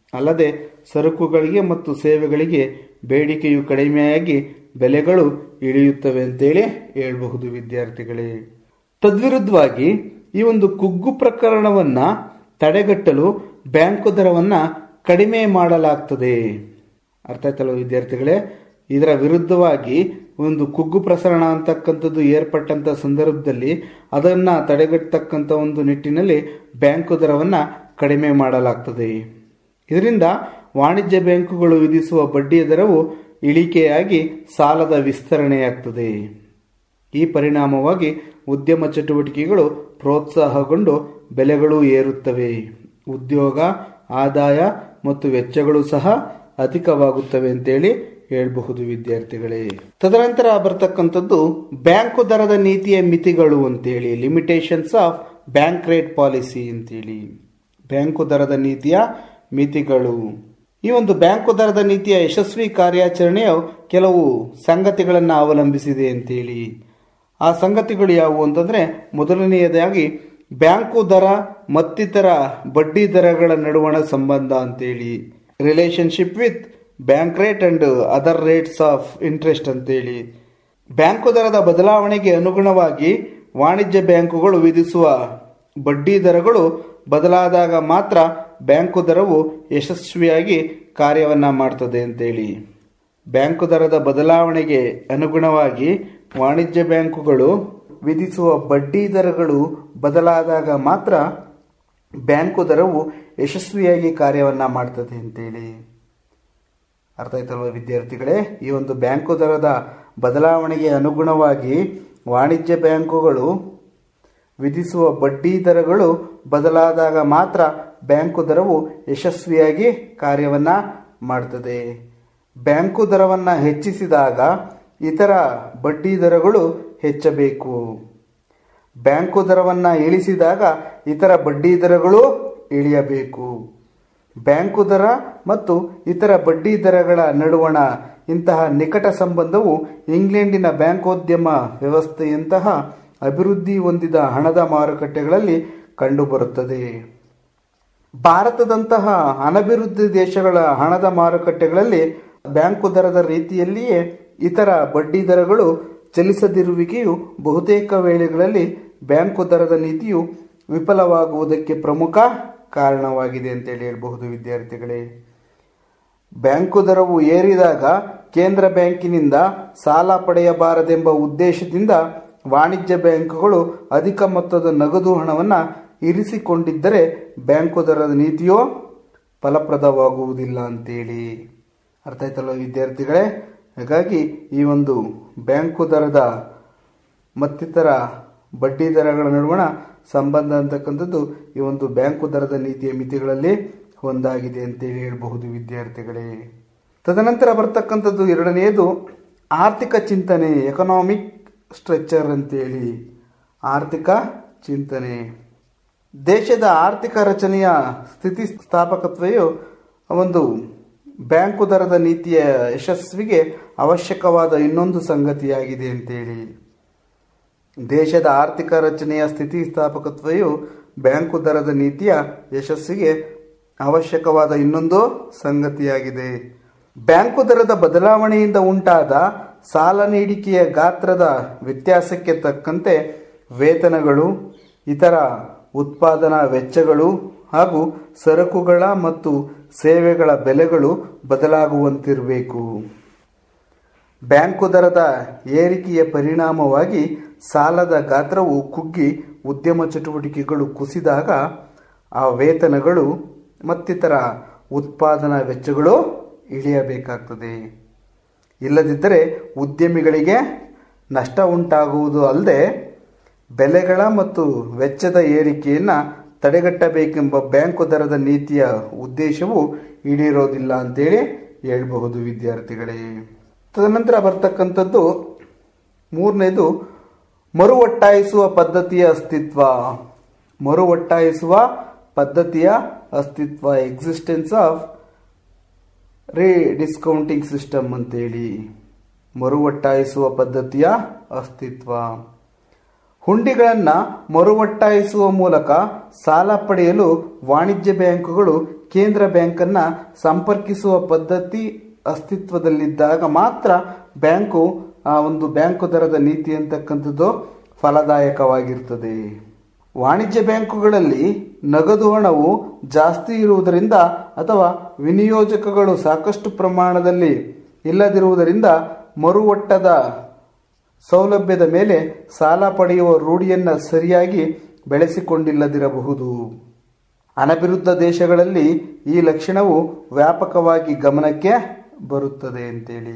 B: ಅಲ್ಲದೆ ಸರಕುಗಳಿಗೆ ಮತ್ತು ಸೇವೆಗಳಿಗೆ ಬೇಡಿಕೆಯು ಕಡಿಮೆಯಾಗಿ ಬೆಲೆಗಳು ಇಳಿಯುತ್ತವೆ ಅಂತೇಳಿ ಹೇಳಬಹುದು ವಿದ್ಯಾರ್ಥಿಗಳೇ ತದ್ವಿರುದ್ಧವಾಗಿ ಈ ಒಂದು ಕುಗ್ಗು ಪ್ರಕರಣವನ್ನ ತಡೆಗಟ್ಟಲು ಬ್ಯಾಂಕು ದರವನ್ನ ಕಡಿಮೆ ಮಾಡಲಾಗ್ತದೆ ಅರ್ಥ ಆಯ್ತಲ್ಲ ವಿದ್ಯಾರ್ಥಿಗಳೇ ಇದರ ವಿರುದ್ಧವಾಗಿ ಒಂದು ಕುಗ್ಗು ಪ್ರಸರಣ ಅಂತಕ್ಕಂಥದ್ದು ಏರ್ಪಟ್ಟಂತ ಸಂದರ್ಭದಲ್ಲಿ ಅದನ್ನ ತಡೆಗಟ್ಟತಕ್ಕಂಥ ಒಂದು ನಿಟ್ಟಿನಲ್ಲಿ ಬ್ಯಾಂಕು ದರವನ್ನ ಕಡಿಮೆ ಮಾಡಲಾಗ್ತದೆ ಇದರಿಂದ ವಾಣಿಜ್ಯ ಬ್ಯಾಂಕುಗಳು ವಿಧಿಸುವ ಬಡ್ಡಿಯ ದರವು ಇಳಿಕೆಯಾಗಿ ಸಾಲದ ವಿಸ್ತರಣೆಯಾಗ್ತದೆ ಈ ಪರಿಣಾಮವಾಗಿ ಉದ್ಯಮ ಚಟುವಟಿಕೆಗಳು ಪ್ರೋತ್ಸಾಹಗೊಂಡು ಬೆಲೆಗಳು ಏರುತ್ತವೆ ಉದ್ಯೋಗ ಆದಾಯ ಮತ್ತು ವೆಚ್ಚಗಳು ಸಹ ಅಧಿಕವಾಗುತ್ತವೆ ಅಂತೇಳಿ ಹೇಳಬಹುದು ವಿದ್ಯಾರ್ಥಿಗಳೇ ತದನಂತರ ಬರ್ತಕ್ಕಂಥದ್ದು ಬ್ಯಾಂಕು ದರದ ನೀತಿಯ ಮಿತಿಗಳು ಅಂತೇಳಿ limitations of bank rate policy ಅಂತೇಳಿ ಬ್ಯಾಂಕು ದರದ ನೀತಿಯ ಮಿತಿಗಳು ಈ ಒಂದು ಬ್ಯಾಂಕು ದರದ ನೀತಿಯ ಯಶಸ್ವಿ ಕಾರ್ಯಾಚರಣೆಯು ಕೆಲವು ಸಂಗತಿಗಳನ್ನು ಅವಲಂಬಿಸಿದೆ ಅಂತೇಳಿ ಆ ಸಂಗತಿಗಳು ಯಾವುವು ಅಂತಂದ್ರೆ ಮೊದಲನೆಯದಾಗಿ ಬ್ಯಾಂಕು ದರ ಮತ್ತಿತರ ಬಡ್ಡಿ ದರಗಳ ನಡುವಣ ಸಂಬಂಧ ಅಂತೇಳಿ relationship with bank rate and other rates of interest ಅಂತೇಳಿ ಬ್ಯಾಂಕು ದರದ ಬದಲಾವಣೆಗೆ ಅನುಗುಣವಾಗಿ ವಾಣಿಜ್ಯ ಬ್ಯಾಂಕುಗಳು ವಿಧಿಸುವ ಬಡ್ಡಿ ದರಗಳು ಬದಲಾದಾಗ ಮಾತ್ರ ಬ್ಯಾಂಕು ದರವು ಯಶಸ್ವಿಯಾಗಿ ಕಾರ್ಯವನ್ನ ಮಾಡ್ತದೆ ಅಂತೇಳಿ ಬ್ಯಾಂಕು ದರದ ಬದಲಾವಣೆಗೆ ಅನುಗುಣವಾಗಿ ವಾಣಿಜ್ಯ ಬ್ಯಾಂಕುಗಳು ವಿಧಿಸುವ ಬಡ್ಡಿ ದರಗಳು ಬದಲಾದಾಗ ಮಾತ್ರ ಬ್ಯಾಂಕು ದರವು ಯಶಸ್ವಿಯಾಗಿ ಕಾರ್ಯವನ್ನ ಮಾಡ್ತದೆ ಅಂತೇಳಿ ಅರ್ಥ ಆಯ್ತಲ್ವ ವಿದ್ಯಾರ್ಥಿಗಳೇ ಈ ಒಂದು ಬ್ಯಾಂಕು ದರದ ಬದಲಾವಣೆಗೆ ಅನುಗುಣವಾಗಿ ವಾಣಿಜ್ಯ ಬ್ಯಾಂಕುಗಳು ವಿಧಿಸುವ ಬಡ್ಡಿ ದರಗಳು ಬದಲಾದಾಗ ಮಾತ್ರ ಬ್ಯಾಂಕು ದರವು ಯಶಸ್ವಿಯಾಗಿ ಕಾರ್ಯವನ್ನ ಮಾಡ್ತದೆ ಬ್ಯಾಂಕು ದರವನ್ನ ಹೆಚ್ಚಿಸಿದಾಗ ಇತರ ಬಡ್ಡಿ ದರಗಳು ಹೆಚ್ಚಬೇಕು ಬ್ಯಾಂಕು ದರವನ್ನ ಇಳಿಸಿದಾಗ ಇತರ ಬಡ್ಡಿ ದರಗಳು ಇಳಿಯಬೇಕು ಬ್ಯಾಂಕು ದರ ಮತ್ತು ಇತರ ಬಡ್ಡಿ ದರಗಳ ನಡುವಣ ಇಂತಹ ನಿಕಟ ಸಂಬಂಧವು ಇಂಗ್ಲೆಂಡಿನ ಬ್ಯಾಂಕೋದ್ಯಮ ವ್ಯವಸ್ಥೆಯಂತಹ ಅಭಿವೃದ್ಧಿ ಹೊಂದಿದ ಹಣದ ಮಾರುಕಟ್ಟೆಗಳಲ್ಲಿ ಕಂಡುಬರುತ್ತದೆ ಭಾರತದಂತಹ ಅನಭಿವೃದ್ಧಿ ದೇಶಗಳ ಹಣದ ಮಾರುಕಟ್ಟೆಗಳಲ್ಲಿ ಬ್ಯಾಂಕು ದರದ ರೀತಿಯಲ್ಲಿಯೇ ಇತರ ಬಡ್ಡಿ ದರಗಳು ಚಲಿಸದಿರುವಿಕೆಯು ಬಹುತೇಕ ವೇಳೆಗಳಲ್ಲಿ ಬ್ಯಾಂಕು ದರದ ನೀತಿಯು ವಿಫಲವಾಗುವುದಕ್ಕೆ ಪ್ರಮುಖ ಕಾರಣವಾಗಿದೆ ಅಂತೇಳಿ ಹೇಳಬಹುದು ವಿದ್ಯಾರ್ಥಿಗಳೇ ಬ್ಯಾಂಕು ದರವು ಏರಿದಾಗ ಕೇಂದ್ರ ಬ್ಯಾಂಕಿನಿಂದ ಸಾಲ ಪಡೆಯಬಾರದೆಂಬ ಉದ್ದೇಶದಿಂದ ವಾಣಿಜ್ಯ ಬ್ಯಾಂಕುಗಳು ಅಧಿಕ ಮೊತ್ತದ ನಗದು ಹಣವನ್ನು ಇರಿಸಿಕೊಂಡಿದ್ದರೆ ಬ್ಯಾಂಕು ದರದ ನೀತಿಯೋ ಫಲಪ್ರದವಾಗುವುದಿಲ್ಲ ಅಂತೇಳಿ ಅರ್ಥ ಆಯ್ತಲ್ವ ವಿದ್ಯಾರ್ಥಿಗಳೇ ಹಾಗಾಗಿ ಈ ಒಂದು ಬ್ಯಾಂಕು ದರದ ಮತ್ತಿತರ ಬಡ್ಡಿ ದರಗಳ ನಡುವಣ ಸಂಬಂಧ ಅಂತಕ್ಕಂಥದ್ದು ಈ ಒಂದು ಬ್ಯಾಂಕು ದರದ ನೀತಿಯ ಮಿತಿಗಳಲ್ಲಿ ಒಂದಾಗಿದೆ ಅಂತೇಳಿ ಹೇಳಬಹುದು ವಿದ್ಯಾರ್ಥಿಗಳೇ ತದನಂತರ ಬರ್ತಕ್ಕಂಥದ್ದು ಎರಡನೆಯದು ಆರ್ಥಿಕ ಚಿಂತನೆ ಎಕನಾಮಿಕ್ ಸ್ಟ್ರಕ್ಚರ್ ಅಂತೇಳಿ ಆರ್ಥಿಕ ಚಿಂತನೆ ದೇಶದ ಆರ್ಥಿಕ ರಚನೆಯ ಸ್ಥಿತಿಸ್ಥಾಪಕತ್ವೆಯು ಒಂದು ಬ್ಯಾಂಕು ದರದ ನೀತಿಯ ಯಶಸ್ವಿಗೆ ಅವಶ್ಯಕವಾದ ಇನ್ನೊಂದು ಸಂಗತಿಯಾಗಿದೆ ಅಂತೇಳಿ ದೇಶದ ಆರ್ಥಿಕ ರಚನೆಯ ಸ್ಥಿತಿಸ್ಥಾಪಕತ್ವೆಯು ಬ್ಯಾಂಕು ದರದ ನೀತಿಯ ಯಶಸ್ಸಿಗೆ ಅವಶ್ಯಕವಾದ ಇನ್ನೊಂದು ಸಂಗತಿಯಾಗಿದೆ ಬ್ಯಾಂಕು ದರದ ಬದಲಾವಣೆಯಿಂದ ಉಂಟಾದ ಸಾಲ ನೀಡಿಕೆಯ ಗಾತ್ರದ ವ್ಯತ್ಯಾಸಕ್ಕೆ ತಕ್ಕಂತೆ ವೇತನಗಳು ಇತರ ಉತ್ಪಾದನಾ ವೆಚ್ಚಗಳು ಹಾಗೂ ಸರಕುಗಳ ಮತ್ತು ಸೇವೆಗಳ ಬೆಲೆಗಳು ಬದಲಾಗುವಂತಿರಬೇಕು ಬ್ಯಾಂಕು ದರದ ಏರಿಕೆಯ ಪರಿಣಾಮವಾಗಿ ಸಾಲದ ಗಾತ್ರವು ಕುಗ್ಗಿ ಉದ್ಯಮ ಚಟುವಟಿಕೆಗಳು ಕುಸಿದಾಗ ಆ ವೇತನಗಳು ಮತ್ತಿತರ ಉತ್ಪಾದನಾ ವೆಚ್ಚಗಳು ಇಳಿಯಬೇಕಾಗ್ತದೆ ಇಲ್ಲದಿದ್ದರೆ ಉದ್ಯಮಿಗಳಿಗೆ ನಷ್ಟ ಉಂಟಾಗುವುದು ಅಲ್ಲದೆ ಬೆಲೆಗಳ ಮತ್ತು ವೆಚ್ಚದ ಏರಿಕೆಯನ್ನು ತಡೆಗಟ್ಟಬೇಕೆಂಬ ಬ್ಯಾಂಕು ದರದ ನೀತಿಯ ಉದ್ದೇಶವು ಈಡೇರೋದಿಲ್ಲ ಅಂತೇಳಿ ಹೇಳಬಹುದು ವಿದ್ಯಾರ್ಥಿಗಳೇ ತದನಂತರ ಬರ್ತಕ್ಕಂಥದ್ದು ಮೂರನೇದು ಮರು ಒಟ್ಟಾಯಿಸುವ ಪದ್ಧತಿಯ ಅಸ್ತಿತ್ವ ಮರು ಒಟ್ಟಾಯಿಸುವ ಪದ್ಧತಿಯ ಅಸ್ತಿತ್ವ ಎಕ್ಸಿಸ್ಟೆನ್ಸ್ ಆಫ್ ಡಿಸ್ಕೌಂಟಿಂಗ್ ಸಿಸ್ಟಮ್ ಅಂತೇಳಿ ಮರು ಒಟ್ಟಾಯಿಸುವ ಪದ್ಧತಿಯ ಅಸ್ತಿತ್ವ ಹುಂಡಿಗಳನ್ನು ಮರು ಒಟ್ಟಾಯಿಸುವ ಮೂಲಕ ಸಾಲ ಪಡೆಯಲು ವಾಣಿಜ್ಯ ಬ್ಯಾಂಕುಗಳು ಕೇಂದ್ರ ಬ್ಯಾಂಕನ್ನ ಸಂಪರ್ಕಿಸುವ ಪದ್ಧತಿ ಅಸ್ತಿತ್ವದಲ್ಲಿದ್ದಾಗ ಮಾತ್ರ ಬ್ಯಾಂಕು ಆ ಒಂದು ಬ್ಯಾಂಕು ದರದ ನೀತಿ ಅಂತಕ್ಕಂಥದ್ದು ಫಲದಾಯಕವಾಗಿರ್ತದೆ ವಾಣಿಜ್ಯ ಬ್ಯಾಂಕುಗಳಲ್ಲಿ ನಗದು ಹಣವು ಜಾಸ್ತಿ ಇರುವುದರಿಂದ ಅಥವಾ ವಿನಿಯೋಜಕಗಳು ಸಾಕಷ್ಟು ಪ್ರಮಾಣದಲ್ಲಿ ಇಲ್ಲದಿರುವುದರಿಂದ ಮರುವಟ್ಟದ ಸೌಲಭ್ಯದ ಮೇಲೆ ಸಾಲ ಪಡೆಯುವ ರೂಢಿಯನ್ನ ಸರಿಯಾಗಿ ಬೆಳೆಸಿಕೊಂಡಿಲ್ಲದಿರಬಹುದು ಅನಭಿವೃದ್ಧ ದೇಶಗಳಲ್ಲಿ ಈ ಲಕ್ಷಣವು ವ್ಯಾಪಕವಾಗಿ ಗಮನಕ್ಕೆ ಬರುತ್ತದೆ ಅಂತೇಳಿ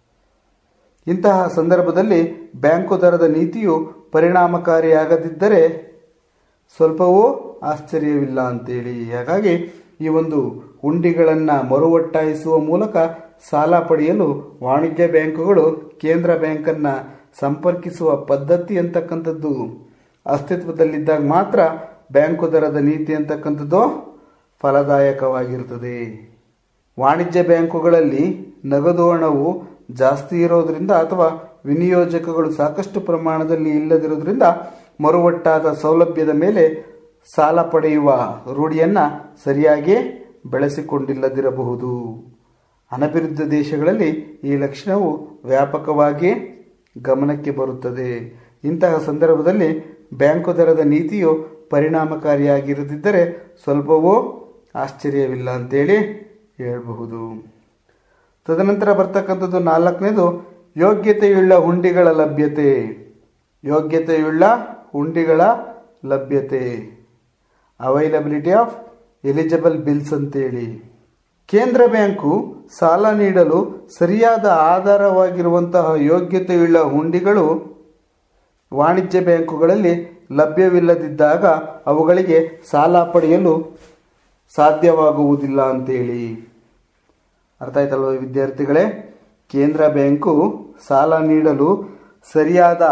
B: ಇಂತಹ ಸಂದರ್ಭದಲ್ಲಿ ಬ್ಯಾಂಕು ದರದ ನೀತಿಯು ಪರಿಣಾಮಕಾರಿಯಾಗದಿದ್ದರೆ ಸ್ವಲ್ಪವೂ ಆಶ್ಚರ್ಯವಿಲ್ಲ ಅಂತೇಳಿ ಹಾಗಾಗಿ ಈ ಒಂದು ಹುಂಡಿಗಳನ್ನು ಮರುವಟ್ಟಾಯಿಸುವ ಮೂಲಕ ಸಾಲ ಪಡೆಯಲು ವಾಣಿಜ್ಯ ಬ್ಯಾಂಕುಗಳು ಕೇಂದ್ರ ಬ್ಯಾಂಕನ್ನು ಸಂಪರ್ಕಿಸುವ ಪದ್ಧತಿ ಅಂತಕ್ಕಂಥದ್ದು ಅಸ್ತಿತ್ವದಲ್ಲಿದ್ದಾಗ ಮಾತ್ರ ಬ್ಯಾಂಕು ದರದ ನೀತಿ ಅಂತಕ್ಕಂಥದ್ದು ಫಲದಾಯಕವಾಗಿರುತ್ತದೆ ವಾಣಿಜ್ಯ ಬ್ಯಾಂಕುಗಳಲ್ಲಿ ನಗದು ಹಣವು ಜಾಸ್ತಿ ಇರೋದ್ರಿಂದ ಅಥವಾ ವಿನಿಯೋಜಕಗಳು ಸಾಕಷ್ಟು ಪ್ರಮಾಣದಲ್ಲಿ ಇಲ್ಲದಿರೋದ್ರಿಂದ ಮರುವಟ್ಟಾದ ಸೌಲಭ್ಯದ ಮೇಲೆ ಸಾಲ ಪಡೆಯುವ ರೂಢಿಯನ್ನ ಸರಿಯಾಗಿ ಬೆಳೆಸಿಕೊಂಡಿಲ್ಲದಿರಬಹುದು ಅನಭಿವೃದ್ಧ ದೇಶಗಳಲ್ಲಿ ಈ ಲಕ್ಷಣವು ವ್ಯಾಪಕವಾಗಿ ಗಮನಕ್ಕೆ ಬರುತ್ತದೆ ಇಂತಹ ಸಂದರ್ಭದಲ್ಲಿ ಬ್ಯಾಂಕು ದರದ ನೀತಿಯು ಪರಿಣಾಮಕಾರಿಯಾಗಿರದಿದ್ದರೆ ಸ್ವಲ್ಪವೂ ಆಶ್ಚರ್ಯವಿಲ್ಲ ಅಂತೇಳಿ ಹೇಳಬಹುದು ತದನಂತರ ಬರ್ತಕ್ಕಂಥದ್ದು ನಾಲ್ಕನೇದು ಯೋಗ್ಯತೆಯುಳ್ಳ ಹುಂಡಿಗಳ ಲಭ್ಯತೆ ಯೋಗ್ಯತೆಯುಳ್ಳ ಹುಂಡಿಗಳ ಲಭ್ಯತೆ ಅವೈಲಬಿಲಿಟಿ ಆಫ್ ಎಲಿಜಿಬಲ್ ಬಿಲ್ಸ್ ಅಂತೇಳಿ ಕೇಂದ್ರ ಬ್ಯಾಂಕು ಸಾಲ ನೀಡಲು ಸರಿಯಾದ ಆಧಾರವಾಗಿರುವಂತಹ ಯೋಗ್ಯತೆಯುಳ್ಳ ಹುಂಡಿಗಳು ವಾಣಿಜ್ಯ ಬ್ಯಾಂಕುಗಳಲ್ಲಿ ಲಭ್ಯವಿಲ್ಲದಿದ್ದಾಗ ಅವುಗಳಿಗೆ ಸಾಲ ಪಡೆಯಲು ಸಾಧ್ಯವಾಗುವುದಿಲ್ಲ ಅಂತೇಳಿ ಅರ್ಥ ಆಯ್ತಲ್ವ ವಿದ್ಯಾರ್ಥಿಗಳೇ ಕೇಂದ್ರ ಬ್ಯಾಂಕು ಸಾಲ ನೀಡಲು ಸರಿಯಾದ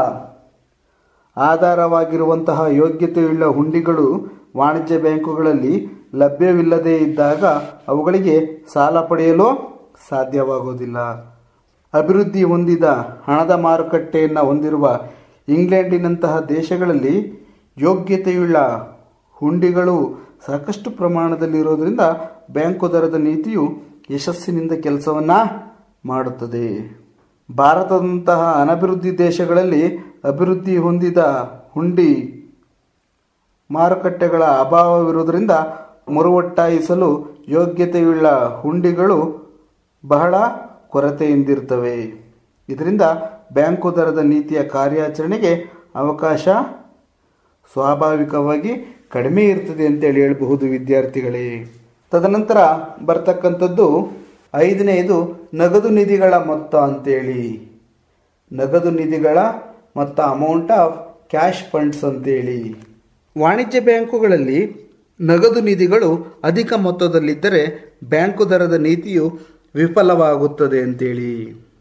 B: ಆಧಾರವಾಗಿರುವಂತಹ ಯೋಗ್ಯತೆಯುಳ್ಳ ಹುಂಡಿಗಳು ವಾಣಿಜ್ಯ ಬ್ಯಾಂಕುಗಳಲ್ಲಿ ಲಭ್ಯವಿಲ್ಲದೇ ಇದ್ದಾಗ ಅವುಗಳಿಗೆ ಸಾಲ ಪಡೆಯಲು ಸಾಧ್ಯವಾಗುವುದಿಲ್ಲ ಅಭಿವೃದ್ಧಿ ಹೊಂದಿದ ಹಣದ ಮಾರುಕಟ್ಟೆಯನ್ನು ಹೊಂದಿರುವ ಇಂಗ್ಲೆಂಡಿನಂತಹ ದೇಶಗಳಲ್ಲಿ ಯೋಗ್ಯತೆಯುಳ್ಳ ಹುಂಡಿಗಳು ಸಾಕಷ್ಟು ಪ್ರಮಾಣದಲ್ಲಿರೋದ್ರಿಂದ ಬ್ಯಾಂಕು ದರದ ನೀತಿಯು ಯಶಸ್ಸಿನಿಂದ ಕೆಲಸವನ್ನ ಮಾಡುತ್ತದೆ ಭಾರತದಂತಹ ಅನಭಿವೃದ್ಧಿ ದೇಶಗಳಲ್ಲಿ ಅಭಿವೃದ್ಧಿ ಹೊಂದಿದ ಹುಂಡಿ ಮಾರುಕಟ್ಟೆಗಳ ಅಭಾವವಿರುವುದರಿಂದ ಮರುವಟ್ಟಾಯಿಸಲು ಯೋಗ್ಯತೆಯುಳ್ಳ ಹುಂಡಿಗಳು ಬಹಳ ಕೊರತೆಯಿಂದಿರ್ತವೆ ಇದರಿಂದ ಬ್ಯಾಂಕು ದರದ ನೀತಿಯ ಕಾರ್ಯಾಚರಣೆಗೆ ಅವಕಾಶ ಸ್ವಾಭಾವಿಕವಾಗಿ ಕಡಿಮೆ ಇರ್ತದೆ ಅಂತೇಳಿ ಹೇಳಬಹುದು ವಿದ್ಯಾರ್ಥಿಗಳೇ ತದನಂತರ ಬರ್ತಕ್ಕಂಥದ್ದು ಐದನೆಯದು ನಗದು ನಿಧಿಗಳ ಮೊತ್ತ ಅಂತೇಳಿ ನಗದು ನಿಧಿಗಳ ಮೊತ್ತ ಅಮೌಂಟ್ ಆಫ್ ಕ್ಯಾಶ್ ಫಂಡ್ಸ್ ಅಂತೇಳಿ ವಾಣಿಜ್ಯ ಬ್ಯಾಂಕುಗಳಲ್ಲಿ ನಗದು ನಿಧಿಗಳು ಅಧಿಕ ಮೊತ್ತದಲ್ಲಿದ್ದರೆ ಬ್ಯಾಂಕು ದರದ ನೀತಿಯು ವಿಫಲವಾಗುತ್ತದೆ ಅಂತೇಳಿ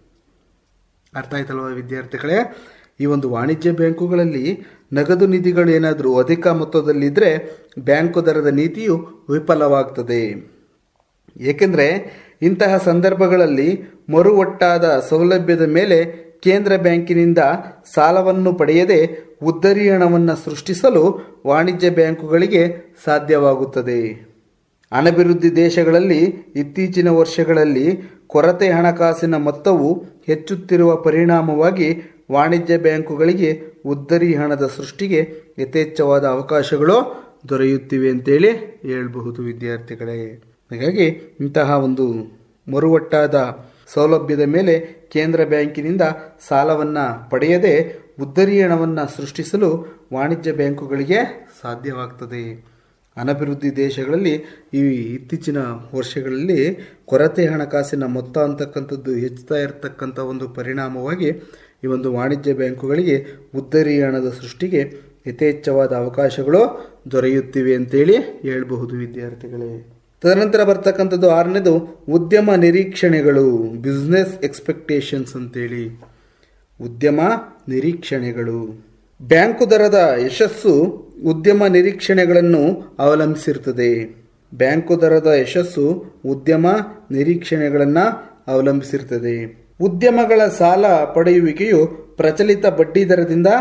B: ಅರ್ಥ ಆಯ್ತಲ್ವ ವಿದ್ಯಾರ್ಥಿಗಳೇ ಈ ಒಂದು ವಾಣಿಜ್ಯ ಬ್ಯಾಂಕುಗಳಲ್ಲಿ ನಗದು ನಿಧಿಗಳು ಏನಾದರೂ ಅಧಿಕ ಮೊತ್ತದಲ್ಲಿದ್ದರೆ ಬ್ಯಾಂಕು ದರದ ನೀತಿಯು ವಿಫಲವಾಗ್ತದೆ ಏಕೆಂದರೆ ಇಂತಹ ಸಂದರ್ಭಗಳಲ್ಲಿ ಮರುವಟ್ಟಾದ ಸೌಲಭ್ಯದ ಮೇಲೆ ಕೇಂದ್ರ ಬ್ಯಾಂಕಿನಿಂದ ಸಾಲವನ್ನು ಪಡೆಯದೆ ಉದ್ದರಿ ಹಣವನ್ನು ಸೃಷ್ಟಿಸಲು ವಾಣಿಜ್ಯ ಬ್ಯಾಂಕುಗಳಿಗೆ ಸಾಧ್ಯವಾಗುತ್ತದೆ ಅನಭಿವೃದ್ಧಿ ದೇಶಗಳಲ್ಲಿ ಇತ್ತೀಚಿನ ವರ್ಷಗಳಲ್ಲಿ ಕೊರತೆ ಹಣಕಾಸಿನ ಮೊತ್ತವು ಹೆಚ್ಚುತ್ತಿರುವ ಪರಿಣಾಮವಾಗಿ ವಾಣಿಜ್ಯ ಬ್ಯಾಂಕುಗಳಿಗೆ ಉದ್ದರಿ ಹಣದ ಸೃಷ್ಟಿಗೆ ಯಥೇಚ್ಛವಾದ ಅವಕಾಶಗಳು ದೊರೆಯುತ್ತಿವೆ ಅಂತೇಳಿ ಹೇಳಬಹುದು ವಿದ್ಯಾರ್ಥಿಗಳೇ ಹಾಗಾಗಿ ಇಂತಹ ಒಂದು ಮರುವಟ್ಟಾದ ಸೌಲಭ್ಯದ ಮೇಲೆ ಕೇಂದ್ರ ಬ್ಯಾಂಕಿನಿಂದ ಸಾಲವನ್ನು ಪಡೆಯದೆ ಉದ್ದರಿ ಹಣವನ್ನು ಸೃಷ್ಟಿಸಲು ವಾಣಿಜ್ಯ ಬ್ಯಾಂಕುಗಳಿಗೆ ಸಾಧ್ಯವಾಗ್ತದೆ ಅನಭಿವೃದ್ಧಿ ದೇಶಗಳಲ್ಲಿ ಈ ಇತ್ತೀಚಿನ ವರ್ಷಗಳಲ್ಲಿ ಕೊರತೆ ಹಣಕಾಸಿನ ಮೊತ್ತ ಅಂತಕ್ಕಂಥದ್ದು ಹೆಚ್ಚುತ್ತಾ ಇರತಕ್ಕಂಥ ಒಂದು ಪರಿಣಾಮವಾಗಿ ಈ ಒಂದು ವಾಣಿಜ್ಯ ಬ್ಯಾಂಕುಗಳಿಗೆ ಉದ್ದರಿ ಹಣದ ಸೃಷ್ಟಿಗೆ ಯಥೇಚ್ಛವಾದ ಅವಕಾಶಗಳು ದೊರೆಯುತ್ತಿವೆ ಅಂತೇಳಿ ಹೇಳಬಹುದು ವಿದ್ಯಾರ್ಥಿಗಳೇ ತದನಂತರ ಬರ್ತಕ್ಕಂಥದ್ದು ಆರನೇದು ಉದ್ಯಮ ನಿರೀಕ್ಷಣೆಗಳು ಬಿಸ್ನೆಸ್ ಎಕ್ಸ್ಪೆಕ್ಟೇಷನ್ಸ್ ಅಂತೇಳಿ ಉದ್ಯಮ ನಿರೀಕ್ಷಣೆಗಳು ಬ್ಯಾಂಕು ದರದ ಯಶಸ್ಸು ಉದ್ಯಮ ನಿರೀಕ್ಷಣೆಗಳನ್ನು ಅವಲಂಬಿಸಿರುತ್ತದೆ ಬ್ಯಾಂಕು ದರದ ಯಶಸ್ಸು ಉದ್ಯಮ ನಿರೀಕ್ಷಣೆಗಳನ್ನು ಅವಲಂಬಿಸಿರುತ್ತದೆ ಉದ್ಯಮಗಳ ಸಾಲ ಪಡೆಯುವಿಕೆಯು ಪ್ರಚಲಿತ ಬಡ್ಡಿ ದರದಿಂದ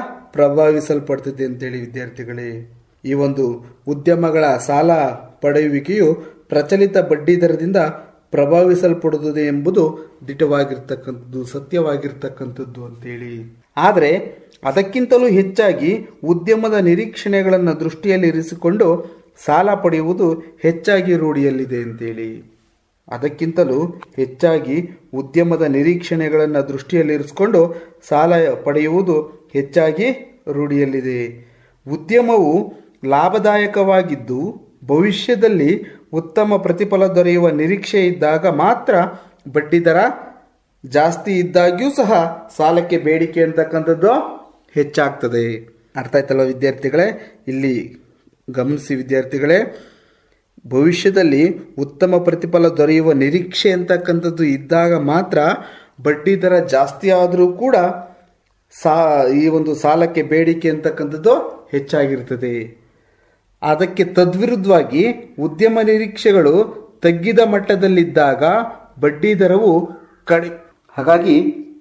B: ಪ್ರಭಾವಿಸಲ್ಪಡ್ತದೆ ಅಂತೇಳಿ ವಿದ್ಯಾರ್ಥಿಗಳೇ ಈ ಒಂದು ಉದ್ಯಮಗಳ ಸಾಲ ಪಡೆಯುವಿಕೆಯು ಪ್ರಚಲಿತ ಬಡ್ಡಿ ದರದಿಂದ ಪ್ರಭಾವಿಸಲ್ಪಡುತ್ತದೆ ಎಂಬುದು ದಿಟವಾಗಿರ್ತಕ್ಕಂಥದ್ದು ಸತ್ಯವಾಗಿರ್ತಕ್ಕಂಥದ್ದು ಅಂತೇಳಿ ಆದರೆ ಅದಕ್ಕಿಂತಲೂ ಹೆಚ್ಚಾಗಿ ಉದ್ಯಮದ ನಿರೀಕ್ಷಣೆಗಳನ್ನು ದೃಷ್ಟಿಯಲ್ಲಿರಿಸಿಕೊಂಡು ಸಾಲ ಪಡೆಯುವುದು ಹೆಚ್ಚಾಗಿ ರೂಢಿಯಲ್ಲಿದೆ ಅಂತೇಳಿ ಅದಕ್ಕಿಂತಲೂ ಹೆಚ್ಚಾಗಿ ಉದ್ಯಮದ ನಿರೀಕ್ಷಣೆಗಳನ್ನು ದೃಷ್ಟಿಯಲ್ಲಿರಿಸಿಕೊಂಡು ಸಾಲ ಪಡೆಯುವುದು ಹೆಚ್ಚಾಗಿ ರೂಢಿಯಲ್ಲಿದೆ ಉದ್ಯಮವು ಲಾಭದಾಯಕವಾಗಿದ್ದು ಭವಿಷ್ಯದಲ್ಲಿ ಉತ್ತಮ ಪ್ರತಿಫಲ ದೊರೆಯುವ ನಿರೀಕ್ಷೆ ಇದ್ದಾಗ ಮಾತ್ರ ಬಡ್ಡಿ ದರ ಜಾಸ್ತಿ ಇದ್ದಾಗ್ಯೂ ಸಹ ಸಾಲಕ್ಕೆ ಬೇಡಿಕೆ ಅಂತಕ್ಕಂಥದ್ದು ಹೆಚ್ಚಾಗ್ತದೆ ಅರ್ಥ ಆಯ್ತಲ್ವ ವಿದ್ಯಾರ್ಥಿಗಳೇ ಇಲ್ಲಿ ಗಮನಿಸಿ ವಿದ್ಯಾರ್ಥಿಗಳೇ ಭವಿಷ್ಯದಲ್ಲಿ ಉತ್ತಮ ಪ್ರತಿಫಲ ದೊರೆಯುವ ನಿರೀಕ್ಷೆ ಅಂತಕ್ಕಂಥದ್ದು ಇದ್ದಾಗ ಮಾತ್ರ ಬಡ್ಡಿ ದರ ಜಾಸ್ತಿ ಆದರೂ ಕೂಡ ಸಾ ಈ ಒಂದು ಸಾಲಕ್ಕೆ ಬೇಡಿಕೆ ಅಂತಕ್ಕಂಥದ್ದು ಹೆಚ್ಚಾಗಿರ್ತದೆ ಅದಕ್ಕೆ ತದ್ವಿರುದ್ಧವಾಗಿ ಉದ್ಯಮ ನಿರೀಕ್ಷೆಗಳು ತಗ್ಗಿದ ಮಟ್ಟದಲ್ಲಿದ್ದಾಗ ಬಡ್ಡಿ ದರವು ಕಡಿ ಹಾಗಾಗಿ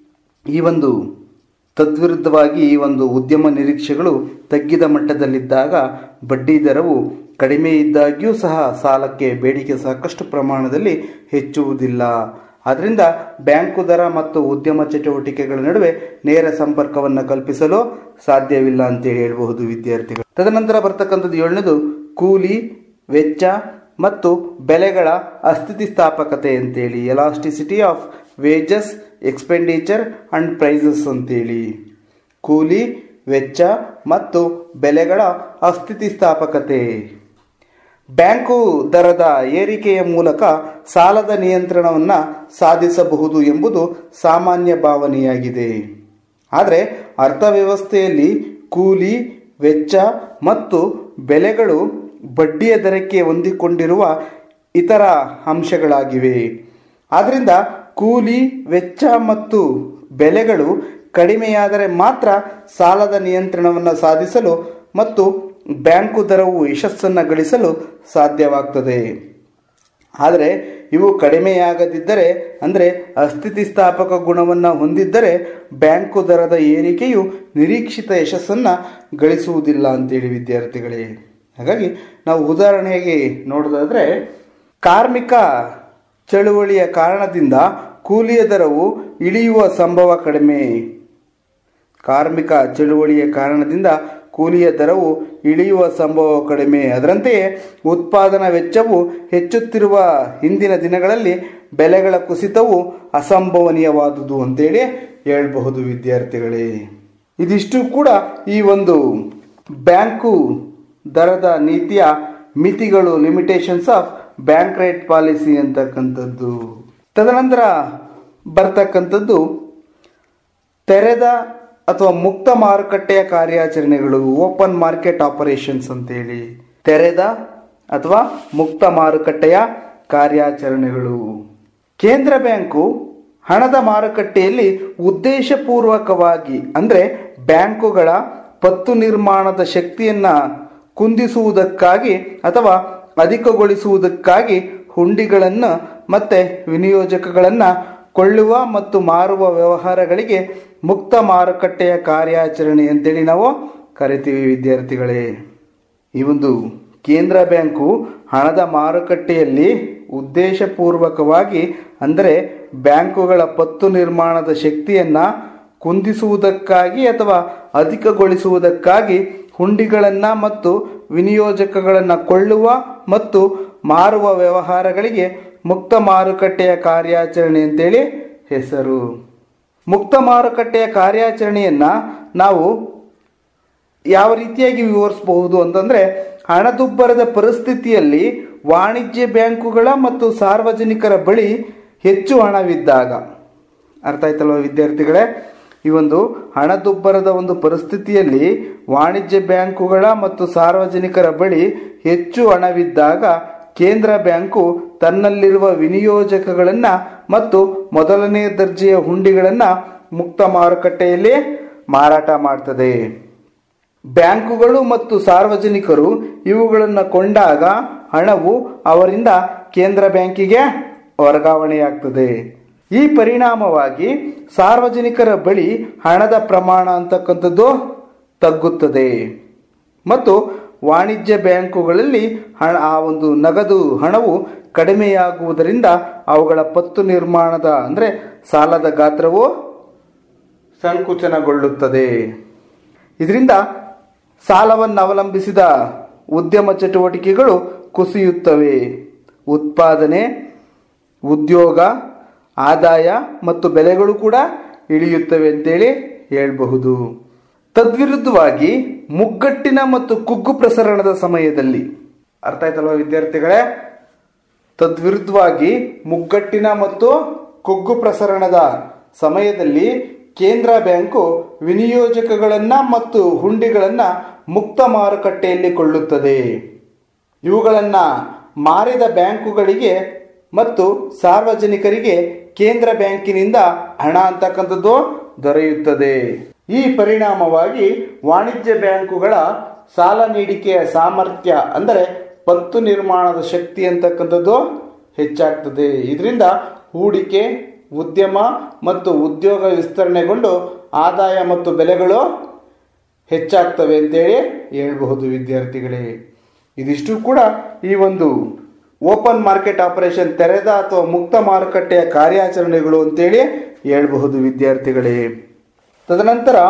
B: ಈ ಒಂದು ತದ್ವಿರುದ್ಧವಾಗಿ ಈ ಒಂದು ಉದ್ಯಮ ನಿರೀಕ್ಷೆಗಳು ತಗ್ಗಿದ ಮಟ್ಟದಲ್ಲಿದ್ದಾಗ ಬಡ್ಡಿ ದರವು ಕಡಿಮೆ ಇದ್ದಾಗ್ಯೂ ಸಹ ಸಾಲಕ್ಕೆ ಬೇಡಿಕೆ ಸಾಕಷ್ಟು ಪ್ರಮಾಣದಲ್ಲಿ ಹೆಚ್ಚುವುದಿಲ್ಲ ಆದ್ದರಿಂದ ಬ್ಯಾಂಕು ದರ ಮತ್ತು ಉದ್ಯಮ ಚಟುವಟಿಕೆಗಳ ನಡುವೆ ನೇರ ಸಂಪರ್ಕವನ್ನು ಕಲ್ಪಿಸಲು ಸಾಧ್ಯವಿಲ್ಲ ಅಂತ ಹೇಳಬಹುದು ವಿದ್ಯಾರ್ಥಿಗಳು ತದನಂತರ ಬರ್ತಕ್ಕಂಥದ್ದು ಏಳನೇದು ಕೂಲಿ ವೆಚ್ಚ ಮತ್ತು ಬೆಲೆಗಳ ಅಸ್ಥಿತಿಸ್ಥಾಪಕತೆ ಅಂತೇಳಿ elasticity of wages expenditure and prices ಅಂತೇಳಿ ಕೂಲಿ ವೆಚ್ಚ ಮತ್ತು ಬೆಲೆಗಳ ಅಸ್ಥಿತಿಸ್ಥಾಪಕತೆ ಬ್ಯಾಂಕು ದರದ ಏರಿಕೆಯ ಮೂಲಕ ಸಾಲದ ನಿಯಂತ್ರಣವನ್ನು ಸಾಧಿಸಬಹುದು ಎಂಬುದು ಸಾಮಾನ್ಯ ಭಾವನೆಯಾಗಿದೆ ಆದರೆ ಅರ್ಥವ್ಯವಸ್ಥೆಯಲ್ಲಿ ಕೂಲಿ ವೆಚ್ಚ ಮತ್ತು ಬೆಲೆಗಳು ಬಡ್ಡಿಯ ದರಕ್ಕೆ ಹೊಂದಿಕೊಂಡಿರುವ ಇತರ ಅಂಶಗಳಾಗಿವೆ ಆದ್ದರಿಂದ ಕೂಲಿ ವೆಚ್ಚ ಮತ್ತು ಬೆಲೆಗಳು ಕಡಿಮೆಯಾದರೆ ಮಾತ್ರ ಸಾಲದ ನಿಯಂತ್ರಣವನ್ನು ಸಾಧಿಸಲು ಮತ್ತು ಬ್ಯಾಂಕು ದರವು ಯಶಸ್ಸನ್ನು ಗಳಿಸಲು ಸಾಧ್ಯವಾಗ್ತದೆ ಆದರೆ ಇವು ಕಡಿಮೆಯಾಗದಿದ್ದರೆ ಅಂದರೆ ಅಸ್ಥಿತಿಸ್ಥಾಪಕ ಗುಣವನ್ನು ಹೊಂದಿದ್ದರೆ ಬ್ಯಾಂಕು ದರದ ಏರಿಕೆಯು ನಿರೀಕ್ಷಿತ ಯಶಸ್ಸನ್ನು ಗಳಿಸುವುದಿಲ್ಲ ಅಂತೇಳಿ ವಿದ್ಯಾರ್ಥಿಗಳೇ ಹಾಗಾಗಿ ನಾವು ಉದಾಹರಣೆಗೆ ನೋಡೋದಾದ್ರೆ ಕಾರ್ಮಿಕ ಚಳುವಳಿಯ ಕಾರಣದಿಂದ ಕೂಲಿಯ ದರವು ಇಳಿಯುವ ಸಂಭವ ಕಡಿಮೆ ಕಾರ್ಮಿಕ ಚಳುವಳಿಯ ಕಾರಣದಿಂದ ಕೂಲಿಯ ದರವು ಇಳಿಯುವ ಸಂಭವ ಕಡಿಮೆ ಅದರಂತೆಯೇ ಉತ್ಪಾದನಾ ವೆಚ್ಚವು ಹೆಚ್ಚುತ್ತಿರುವ ಹಿಂದಿನ ದಿನಗಳಲ್ಲಿ ಬೆಲೆಗಳ ಕುಸಿತವು ಅಸಂಭವನೀಯವಾದುದು ಅಂತೇಳಿ ಹೇಳಬಹುದು ವಿದ್ಯಾರ್ಥಿಗಳೇ ಇದಿಷ್ಟು ಕೂಡ ಈ ಒಂದು ಬ್ಯಾಂಕು ದರದ ನೀತಿಯ ಮಿತಿಗಳು limitations of bank rate policy ಅಂತಕ್ಕಂಥದ್ದು ತದನಂತರ ಬರ್ತಕ್ಕಂಥದ್ದು ತೆರೆದ ಅಥವಾ ಮುಕ್ತ ಮಾರುಕಟ್ಟೆಯ ಕಾರ್ಯಾಚರಣೆಗಳು ಓಪನ್ ಮಾರ್ಕೆಟ್ ಆಪರೇಷನ್ಸ್ ಅಂತೇಳಿ ತೆರೆದ ಅಥವಾ ಮುಕ್ತ ಮಾರುಕಟ್ಟೆಯ ಕಾರ್ಯಾಚರಣೆಗಳು ಕೇಂದ್ರ ಬ್ಯಾಂಕು ಹಣದ ಮಾರುಕಟ್ಟೆಯಲ್ಲಿ ಉದ್ದೇಶಪೂರ್ವಕವಾಗಿ ಅಂದರೆ ಬ್ಯಾಂಕುಗಳ ಪತ್ತು ನಿರ್ಮಾಣದ ಶಕ್ತಿಯನ್ನ ಕುಂದಿಸುವುದಕ್ಕಾಗಿ ಅಥವಾ ಅಧಿಕಗೊಳಿಸುವುದಕ್ಕಾಗಿ ಹುಂಡಿಗಳನ್ನು ಮತ್ತೆ ವಿನಿಯೋಜಕಗಳನ್ನು ಕೊಳ್ಳುವ ಮತ್ತು ಮಾರುವ ವ್ಯವಹಾರಗಳಿಗೆ ಮುಕ್ತ ಮಾರುಕಟ್ಟೆಯ ಕಾರ್ಯಾಚರಣೆ ಅಂತೇಳಿ ನಾವು ಕರಿತೀವಿ ವಿದ್ಯಾರ್ಥಿಗಳೇ ಈ ಒಂದು ಕೇಂದ್ರ ಬ್ಯಾಂಕು ಹಣದ ಮಾರುಕಟ್ಟೆಯಲ್ಲಿ ಉದ್ದೇಶಪೂರ್ವಕವಾಗಿ ಅಂದರೆ ಬ್ಯಾಂಕುಗಳ ಪತ್ತು ನಿರ್ಮಾಣದ ಶಕ್ತಿಯನ್ನ ಕುಂದಿಸುವುದಕ್ಕಾಗಿ ಅಥವಾ ಅಧಿಕಗೊಳಿಸುವುದಕ್ಕಾಗಿ ಹುಂಡಿಗಳನ್ನು ಮತ್ತು ವಿನಿಯೋಜಕಗಳನ್ನು ಕೊಳ್ಳುವ ಮತ್ತು ಮಾರುವ ವ್ಯವಹಾರಗಳಿಗೆ ಮುಕ್ತ ಮಾರುಕಟ್ಟೆಯ ಕಾರ್ಯಾಚರಣೆ ಅಂತೇಳಿ ಹೆಸರು ಮುಕ್ತ ಮಾರುಕಟ್ಟೆಯ ಕಾರ್ಯಾಚರಣೆಯನ್ನ ನಾವು ಯಾವ ರೀತಿಯಾಗಿ ವಿವರಿಸಬಹುದು ಅಂತಂದ್ರೆ ಹಣದುಬ್ಬರದ ಪರಿಸ್ಥಿತಿಯಲ್ಲಿ ವಾಣಿಜ್ಯ ಬ್ಯಾಂಕುಗಳ ಮತ್ತು ಸಾರ್ವಜನಿಕರ ಬಳಿ ಹೆಚ್ಚು ಹಣವಿದ್ದಾಗ ಅರ್ಥ ಆಯ್ತಲ್ವ ವಿದ್ಯಾರ್ಥಿಗಳೇ ಈ ಒಂದು ಹಣದುಬ್ಬರದ ಒಂದು ಪರಿಸ್ಥಿತಿಯಲ್ಲಿ ವಾಣಿಜ್ಯ ಬ್ಯಾಂಕುಗಳ ಮತ್ತು ಸಾರ್ವಜನಿಕರ ಬಳಿ ಹೆಚ್ಚು ಹಣವಿದ್ದಾಗ ಕೇಂದ್ರ ಬ್ಯಾಂಕು ತನ್ನಲ್ಲಿರುವ ವಿನಿಯೋಜಕಗಳನ್ನು ಮತ್ತು ಮೊದಲನೇ ದರ್ಜೆಯ ಹುಂಡಿಗಳನ್ನು ಮುಕ್ತ ಮಾರುಕಟ್ಟೆಯಲ್ಲಿ ಮಾರಾಟ ಮಾಡ್ತದೆ ಬ್ಯಾಂಕುಗಳು ಮತ್ತು ಸಾರ್ವಜನಿಕರು ಇವುಗಳನ್ನು ಕೊಂಡಾಗ ಹಣವು ಅವರಿಂದ ಕೇಂದ್ರ ಬ್ಯಾಂಕಿಗೆ ವರ್ಗಾವಣೆಯಾಗ್ತದೆ ಈ ಪರಿಣಾಮವಾಗಿ ಸಾರ್ವಜನಿಕರ ಬಳಿ ಹಣದ ಪ್ರಮಾಣ ಅಂತಕ್ಕಂಥದ್ದು ತಗ್ಗುತ್ತದೆ ಮತ್ತು ವಾಣಿಜ್ಯ ಬ್ಯಾಂಕುಗಳಲ್ಲಿ ಹಣ ಆ ಒಂದು ನಗದು ಹಣವು ಕಡಿಮೆಯಾಗುವುದರಿಂದ ಅವುಗಳ ಪತ್ತು ನಿರ್ಮಾಣದ ಅಂದರೆ ಸಾಲದ ಗಾತ್ರವು ಸಂಕುಚನಗೊಳ್ಳುತ್ತದೆ ಇದರಿಂದ ಸಾಲವನ್ನು ಅವಲಂಬಿಸಿದ ಉದ್ಯಮ ಚಟುವಟಿಕೆಗಳು ಕುಸಿಯುತ್ತವೆ ಉತ್ಪಾದನೆ ಉದ್ಯೋಗ ಆದಾಯ ಮತ್ತು ಬೆಲೆಗಳು ಕೂಡ ಇಳಿಯುತ್ತವೆ ಅಂತೇಳಿ ಹೇಳಬಹುದು ತದ್ವಿರುದ್ಧವಾಗಿ ಮುಗ್ಗಟ್ಟಿನ ಮತ್ತು ಕುಗ್ಗು ಪ್ರಸರಣದ ಸಮಯದಲ್ಲಿ ಅರ್ಥ ಆಯ್ತಲ್ವಾ ವಿದ್ಯಾರ್ಥಿಗಳೇ ತದ್ವಿರುದ್ಧವಾಗಿ ಮುಗ್ಗಟ್ಟಿನ ಮತ್ತು ಕುಗ್ಗು ಪ್ರಸರಣದ ಸಮಯದಲ್ಲಿ ಕೇಂದ್ರ ಬ್ಯಾಂಕು ವಿನಿಯೋಜಕಗಳನ್ನ ಮತ್ತು ಹುಂಡಿಗಳನ್ನ ಮುಕ್ತ ಮಾರುಕಟ್ಟೆಯಲ್ಲಿ ಕೊಳ್ಳುತ್ತದೆ ಇವುಗಳನ್ನ ಮಾರಿದ ಬ್ಯಾಂಕುಗಳಿಗೆ ಮತ್ತು ಸಾರ್ವಜನಿಕರಿಗೆ ಕೇಂದ್ರ ಬ್ಯಾಂಕಿನಿಂದ ಹಣ ಅಂತಕ್ಕಂಥದ್ದು ದೊರೆಯುತ್ತದೆ ಈ ಪರಿಣಾಮವಾಗಿ ವಾಣಿಜ್ಯ ಬ್ಯಾಂಕುಗಳ ಸಾಲ ನೀಡಿಕೆಯ ಸಾಮರ್ಥ್ಯ ಅಂದರೆ ಪತ್ತು ನಿರ್ಮಾಣದ ಶಕ್ತಿ ಅಂತಕ್ಕಂಥದ್ದು ಹೆಚ್ಚಾಗ್ತದೆ ಇದರಿಂದ ಹೂಡಿಕೆ ಉದ್ಯಮ ಮತ್ತು ಉದ್ಯೋಗ ವಿಸ್ತರಣೆಗೊಂಡು ಆದಾಯ ಮತ್ತು ಬೆಲೆಗಳು ಹೆಚ್ಚಾಗ್ತವೆ ಅಂತೇಳಿ ಹೇಳ್ಬಹುದು ವಿದ್ಯಾರ್ಥಿಗಳೇ ಇದಿಷ್ಟು ಕೂಡ ಈ ಒಂದು ಓಪನ್ ಮಾರ್ಕೆಟ್ ಆಪರೇಷನ್ ತೆರೆದ ಅಥವಾ ಮುಕ್ತ ಮಾರುಕಟ್ಟೆಯ ಕಾರ್ಯಾಚರಣೆಗಳು ಅಂತೇಳಿ ಹೇಳ್ಬಹುದು ವಿದ್ಯಾರ್ಥಿಗಳೇ ತದನಂತರ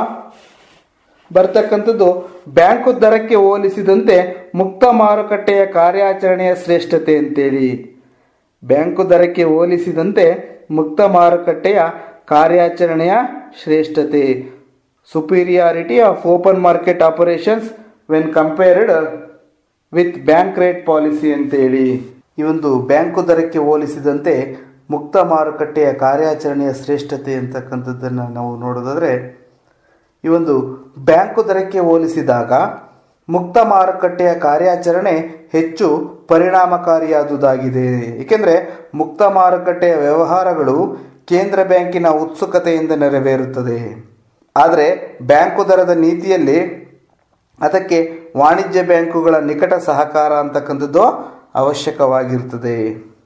B: ಬರ್ತಕ್ಕಂಥದ್ದು ಬ್ಯಾಂಕು ದರಕ್ಕೆ ಹೋಲಿಸಿದಂತೆ ಮುಕ್ತ ಮಾರುಕಟ್ಟೆಯ ಕಾರ್ಯಾಚರಣೆಯ ಶ್ರೇಷ್ಠತೆ ಅಂತೇಳಿ ಬ್ಯಾಂಕು ದರಕ್ಕೆ ಹೋಲಿಸಿದಂತೆ ಮುಕ್ತ ಮಾರುಕಟ್ಟೆಯ ಕಾರ್ಯಾಚರಣೆಯ ಶ್ರೇಷ್ಠತೆ superiority of open market operations when compared with bank rate policy ಅಂತೇಳಿ ಈ ಒಂದು ಬ್ಯಾಂಕು ದರಕ್ಕೆ ಹೋಲಿಸಿದಂತೆ ಮುಕ್ತ ಮಾರುಕಟ್ಟೆಯ ಕಾರ್ಯಾಚರಣೆಯ ಶ್ರೇಷ್ಠತೆ ಅಂತಕ್ಕಂಥದ್ದನ್ನು ನಾವು ನೋಡೋದಾದ್ರೆ ಈ ಒಂದು ಬ್ಯಾಂಕು ದರಕ್ಕೆ ಹೋಲಿಸಿದಾಗ ಮುಕ್ತ ಮಾರುಕಟ್ಟೆಯ ಕಾರ್ಯಾಚರಣೆ ಹೆಚ್ಚು ಪರಿಣಾಮಕಾರಿಯಾದುದಾಗಿದೆ ಏಕೆಂದರೆ ಮುಕ್ತ ಮಾರುಕಟ್ಟೆಯ ವ್ಯವಹಾರಗಳು ಕೇಂದ್ರ ಬ್ಯಾಂಕಿನ ಉತ್ಸುಕತೆಯಿಂದ ನೆರವೇರುತ್ತದೆ ಆದರೆ ಬ್ಯಾಂಕು ದರದ ನೀತಿಯಲ್ಲಿ ಅದಕ್ಕೆ ವಾಣಿಜ್ಯ ಬ್ಯಾಂಕುಗಳ ನಿಕಟ ಸಹಕಾರ ಅಂತಕ್ಕಂಥದ್ದು ಅವಶ್ಯಕವಾಗಿರುತ್ತದೆ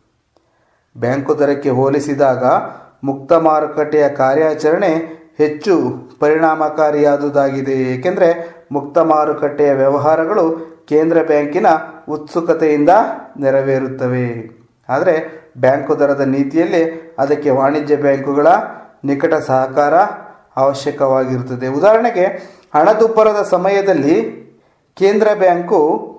B: ಬ್ಯಾಂಕು ದರಕ್ಕೆ ಹೋಲಿಸಿದಾಗ ಮುಕ್ತ ಮಾರುಕಟ್ಟೆಯ ಕಾರ್ಯಾಚರಣೆ ಹೆಚ್ಚು ಪರಿಣಾಮಕಾರಿಯಾದುದಾಗಿದೆ ಏಕೆಂದರೆ ಮುಕ್ತ ಮಾರುಕಟ್ಟೆಯ ವ್ಯವಹಾರಗಳು ಕೇಂದ್ರ ಬ್ಯಾಂಕಿನ ಉತ್ಸುಕತೆಯಿಂದ ನೆರವೇರುತ್ತವೆ ಆದರೆ ಬ್ಯಾಂಕು ದರದ ನೀತಿಯಲ್ಲಿ ಅದಕ್ಕೆ ವಾಣಿಜ್ಯ ಬ್ಯಾಂಕುಗಳ ನಿಕಟ ಸಹಕಾರ ಅವಶ್ಯಕವಾಗಿರುತ್ತದೆ ಉದಾಹರಣೆಗೆ ಹಣದುಬ್ಬರದ ಸಮಯದಲ್ಲಿ ಕೇಂದ್ರ ಬ್ಯಾಂಕು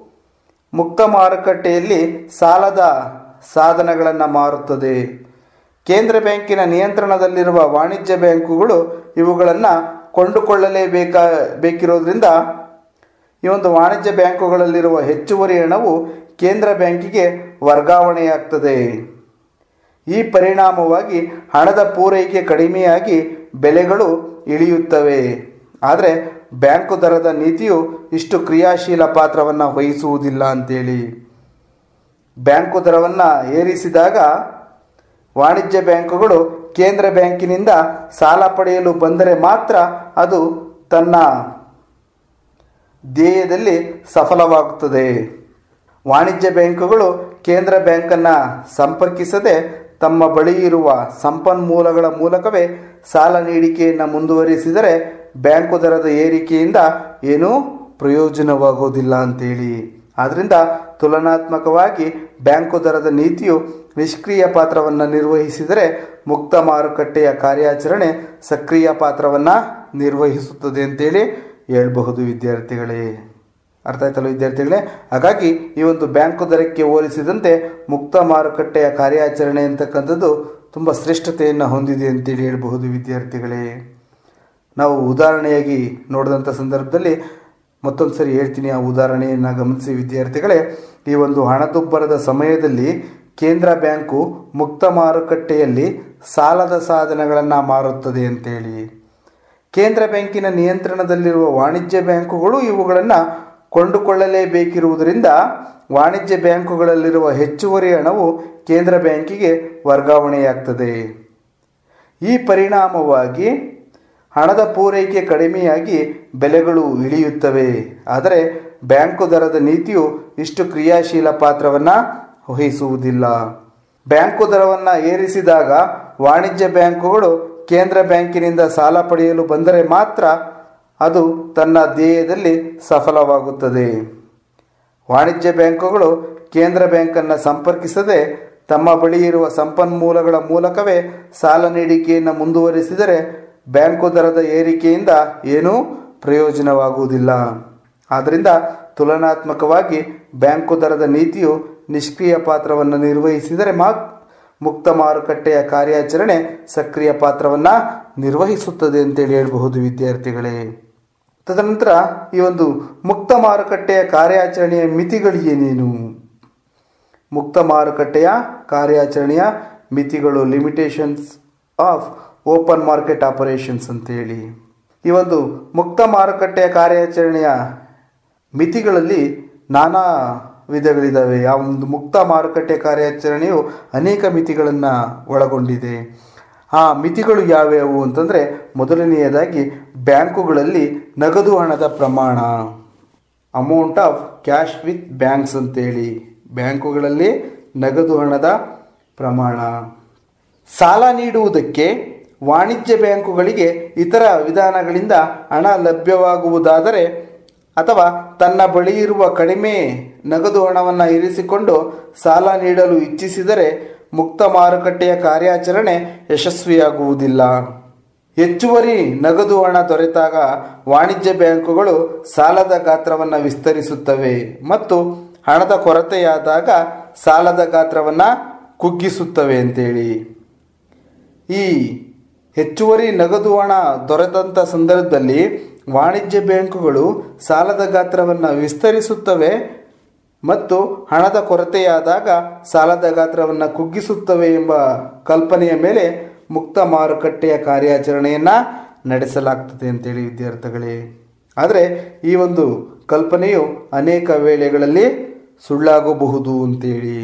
B: ಮುಕ್ತ ಮಾರುಕಟ್ಟೆಯಲ್ಲಿ ಸಾಲದ ಸಾಧನಗಳನ್ನು ಮಾರುತ್ತದೆ ಕೇಂದ್ರ ಬ್ಯಾಂಕಿನ ನಿಯಂತ್ರಣದಲ್ಲಿರುವ ವಾಣಿಜ್ಯ ಬ್ಯಾಂಕುಗಳು ಇವುಗಳನ್ನು ಕೊಂಡುಕೊಳ್ಳಲೇಬೇಕ ಬೇಕಿರೋದ್ರಿಂದ ಈ ಒಂದು ವಾಣಿಜ್ಯ ಬ್ಯಾಂಕುಗಳಲ್ಲಿರುವ ಹೆಚ್ಚುವರಿ ಹಣವು ಕೇಂದ್ರ ಬ್ಯಾಂಕಿಗೆ ವರ್ಗಾವಣೆಯಾಗ್ತದೆ ಈ ಪರಿಣಾಮವಾಗಿ ಹಣದ ಪೂರೈಕೆ ಕಡಿಮೆಯಾಗಿ ಬೆಲೆಗಳು ಇಳಿಯುತ್ತವೆ ಆದರೆ ಬ್ಯಾಂಕು ದರದ ನೀತಿಯು ಇಷ್ಟು ಕ್ರಿಯಾಶೀಲ ಪಾತ್ರವನ್ನು ವಹಿಸುವುದಿಲ್ಲ ಅಂತೇಳಿ ಬ್ಯಾಂಕು ದರವನ್ನು ಏರಿಸಿದಾಗ ವಾಣಿಜ್ಯ ಬ್ಯಾಂಕುಗಳು ಕೇಂದ್ರ ಬ್ಯಾಂಕಿನಿಂದ ಸಾಲ ಪಡೆಯಲು ಬಂದರೆ ಮಾತ್ರ ಅದು ತನ್ನ ಧ್ಯೇಯದಲ್ಲಿ ಸಫಲವಾಗುತ್ತದೆ ವಾಣಿಜ್ಯ ಬ್ಯಾಂಕುಗಳು ಕೇಂದ್ರ ಬ್ಯಾಂಕನ್ನು ಸಂಪರ್ಕಿಸದೆ ತಮ್ಮ ಬಳಿ ಇರುವ ಸಂಪನ್ಮೂಲಗಳ ಮೂಲಕವೇ ಸಾಲ ನೀಡಿಕೆಯನ್ನು ಮುಂದುವರಿಸಿದರೆ ಬ್ಯಾಂಕು ದರದ ಏರಿಕೆಯಿಂದ ಏನೂ ಪ್ರಯೋಜನವಾಗುವುದಿಲ್ಲ ಅಂತೇಳಿ ಆದ್ದರಿಂದ ತುಲನಾತ್ಮಕವಾಗಿ ಬ್ಯಾಂಕು ದರದ ನೀತಿಯು ನಿಷ್ಕ್ರಿಯ ಪಾತ್ರವನ್ನು ನಿರ್ವಹಿಸಿದರೆ ಮುಕ್ತ ಮಾರುಕಟ್ಟೆಯ ಕಾರ್ಯಾಚರಣೆ ಸಕ್ರಿಯ ಪಾತ್ರವನ್ನು ನಿರ್ವಹಿಸುತ್ತದೆ ಅಂತೇಳಿ ಹೇಳಬಹುದು ವಿದ್ಯಾರ್ಥಿಗಳೇ ಅರ್ಥ ಆಯ್ತಲ್ಲ ವಿದ್ಯಾರ್ಥಿಗಳೇ ಹಾಗಾಗಿ ಈ ಒಂದು ಬ್ಯಾಂಕು ದರಕ್ಕೆ ಹೋಲಿಸಿದಂತೆ ಮುಕ್ತ ಮಾರುಕಟ್ಟೆಯ ಕಾರ್ಯಾಚರಣೆ ಅಂತಕ್ಕಂಥದ್ದು ತುಂಬ ಶ್ರೇಷ್ಠತೆಯನ್ನು ಹೊಂದಿದೆ ಅಂತೇಳಿ ಹೇಳಬಹುದು ವಿದ್ಯಾರ್ಥಿಗಳೇ ನಾವು ಉದಾಹರಣೆಯಾಗಿ ನೋಡಿದಂಥ ಸಂದರ್ಭದಲ್ಲಿ ಮತ್ತೊಂದು ಸರಿ ಹೇಳ್ತೀನಿ ಆ ಉದಾಹರಣೆಯನ್ನು ಗಮನಿಸಿ ವಿದ್ಯಾರ್ಥಿಗಳೇ ಈ ಒಂದು ಹಣದುಬ್ಬರದ ಸಮಯದಲ್ಲಿ ಕೇಂದ್ರ ಬ್ಯಾಂಕು ಮುಕ್ತ ಮಾರುಕಟ್ಟೆಯಲ್ಲಿ ಸಾಲದ ಸಾಧನಗಳನ್ನು ಮಾರುತ್ತದೆ ಅಂತೇಳಿ ಕೇಂದ್ರ ಬ್ಯಾಂಕಿನ ನಿಯಂತ್ರಣದಲ್ಲಿರುವ ವಾಣಿಜ್ಯ ಬ್ಯಾಂಕುಗಳು ಇವುಗಳನ್ನು ಕೊಂಡುಕೊಳ್ಳಲೇಬೇಕಿರುವುದರಿಂದ ವಾಣಿಜ್ಯ ಬ್ಯಾಂಕುಗಳಲ್ಲಿರುವ ಹೆಚ್ಚುವರಿ ಹಣವು ಕೇಂದ್ರ ಬ್ಯಾಂಕಿಗೆ ವರ್ಗಾವಣೆಯಾಗ್ತದೆ ಈ ಪರಿಣಾಮವಾಗಿ ಹಣದ ಪೂರೈಕೆ ಕಡಿಮೆಯಾಗಿ ಬೆಲೆಗಳು ಇಳಿಯುತ್ತವೆ ಆದರೆ ಬ್ಯಾಂಕು ದರದ ನೀತಿಯು ಇಷ್ಟು ಕ್ರಿಯಾಶೀಲ ಪಾತ್ರವನ್ನು ವಹಿಸುವುದಿಲ್ಲ ಬ್ಯಾಂಕು ದರವನ್ನು ಏರಿಸಿದಾಗ ವಾಣಿಜ್ಯ ಬ್ಯಾಂಕುಗಳು ಕೇಂದ್ರ ಬ್ಯಾಂಕಿನಿಂದ ಸಾಲ ಪಡೆಯಲು ಬಂದರೆ ಮಾತ್ರ ಅದು ತನ್ನ ಧ್ಯೇಯದಲ್ಲಿ ಸಫಲವಾಗುತ್ತದೆ ವಾಣಿಜ್ಯ ಬ್ಯಾಂಕುಗಳು ಕೇಂದ್ರ ಬ್ಯಾಂಕನ್ನು ಸಂಪರ್ಕಿಸದೆ ತಮ್ಮ ಬಳಿ ಇರುವ ಸಂಪನ್ಮೂಲಗಳ ಮೂಲಕವೇ ಸಾಲ ನೀಡಿಕೆಯನ್ನು ಮುಂದುವರಿಸಿದರೆ ಬ್ಯಾಂಕು ದರದ ಏರಿಕೆಯಿಂದ ಏನೂ ಪ್ರಯೋಜನವಾಗುವುದಿಲ್ಲ ಆದ್ದರಿಂದ ತುಲನಾತ್ಮಕವಾಗಿ ಬ್ಯಾಂಕು ದರದ ನೀತಿಯು ನಿಷ್ಕ್ರಿಯ ಪಾತ್ರವನ್ನು ನಿರ್ವಹಿಸಿದರೆ ಮಾ ಮುಕ್ತ ಮಾರುಕಟ್ಟೆಯ ಕಾರ್ಯಾಚರಣೆ ಸಕ್ರಿಯ ಪಾತ್ರವನ್ನು ನಿರ್ವಹಿಸುತ್ತದೆ ಅಂತೇಳಿ ಹೇಳಬಹುದು ವಿದ್ಯಾರ್ಥಿಗಳೇ ತದನಂತರ ಈ ಒಂದು ಮುಕ್ತ ಮಾರುಕಟ್ಟೆಯ ಕಾರ್ಯಾಚರಣೆಯ ಮಿತಿಗಳು ಏನೇನು ಮುಕ್ತ ಮಾರುಕಟ್ಟೆಯ ಕಾರ್ಯಾಚರಣೆಯ ಮಿತಿಗಳು limitations of open market operations ಅಂತೇಳಿ ಈ ಒಂದು ಮುಕ್ತ ಮಾರುಕಟ್ಟೆಯ ಕಾರ್ಯಾಚರಣೆಯ ಮಿತಿಗಳಲ್ಲಿ ನಾನಾ ವಿಧಗಳಿದ್ದಾವೆ ಆ ಒಂದು ಮುಕ್ತ ಮಾರುಕಟ್ಟೆ ಕಾರ್ಯಾಚರಣೆಯು ಅನೇಕ ಮಿತಿಗಳನ್ನು ಒಳಗೊಂಡಿದೆ ಆ ಮಿತಿಗಳು ಯಾವ್ಯಾವು ಅಂತಂದರೆ ಮೊದಲನೆಯದಾಗಿ ಬ್ಯಾಂಕುಗಳಲ್ಲಿ ನಗದು ಹಣದ ಪ್ರಮಾಣ amount of cash with banks ಅಂತೇಳಿ ಬ್ಯಾಂಕುಗಳಲ್ಲಿ ನಗದು ಹಣದ ಪ್ರಮಾಣ ಸಾಲ ನೀಡುವುದಕ್ಕೆ ವಾಣಿಜ್ಯ ಬ್ಯಾಂಕುಗಳಿಗೆ ಇತರ ವಿಧಾನಗಳಿಂದ ಹಣ ಲಭ್ಯವಾಗುವುದಾದರೆ ಅಥವಾ ತನ್ನ ಬಳಿ ಇರುವ ಕಡಿಮೆ ನಗದು ಹಣವನ್ನು ಇರಿಸಿಕೊಂಡು ಸಾಲ ನೀಡಲು ಇಚ್ಛಿಸಿದರೆ ಮುಕ್ತ ಮಾರುಕಟ್ಟೆಯ ಕಾರ್ಯಾಚರಣೆ ಯಶಸ್ವಿಯಾಗುವುದಿಲ್ಲ ಹೆಚ್ಚುವರಿ ನಗದು ಹಣ ದೊರೆತಾಗ ವಾಣಿಜ್ಯ ಬ್ಯಾಂಕುಗಳು ಸಾಲದ ಗಾತ್ರವನ್ನು ವಿಸ್ತರಿಸುತ್ತವೆ ಮತ್ತು ಹಣದ ಕೊರತೆಯಾದಾಗ ಸಾಲದ ಗಾತ್ರವನ್ನು ಕುಗ್ಗಿಸುತ್ತವೆ ಅಂತೇಳಿ ಈ ಹೆಚ್ಚುವರಿ ನಗದು ಹಣ ದೊರೆತಂಥ ಸಂದರ್ಭದಲ್ಲಿ ವಾಣಿಜ್ಯ ಬ್ಯಾಂಕುಗಳು ಸಾಲದ ಗಾತ್ರವನ್ನು ವಿಸ್ತರಿಸುತ್ತವೆ ಮತ್ತು ಹಣದ ಕೊರತೆಯಾದಾಗ ಸಾಲದ ಗಾತ್ರವನ್ನು ಕುಗ್ಗಿಸುತ್ತವೆ ಎಂಬ ಕಲ್ಪನೆಯ ಮೇಲೆ ಮುಕ್ತ ಮಾರುಕಟ್ಟೆಯ ಕಾರ್ಯಾಚರಣೆಯನ್ನು ನಡೆಸಲಾಗ್ತದೆ ಅಂತೇಳಿ ವಿದ್ಯಾರ್ಥಿಗಳೇ ಆದರೆ ಈ ಒಂದು ಕಲ್ಪನೆಯು ಅನೇಕ ವೇಳೆಗಳಲ್ಲಿ ಸುಳ್ಳಾಗಬಹುದು ಅಂತೇಳಿ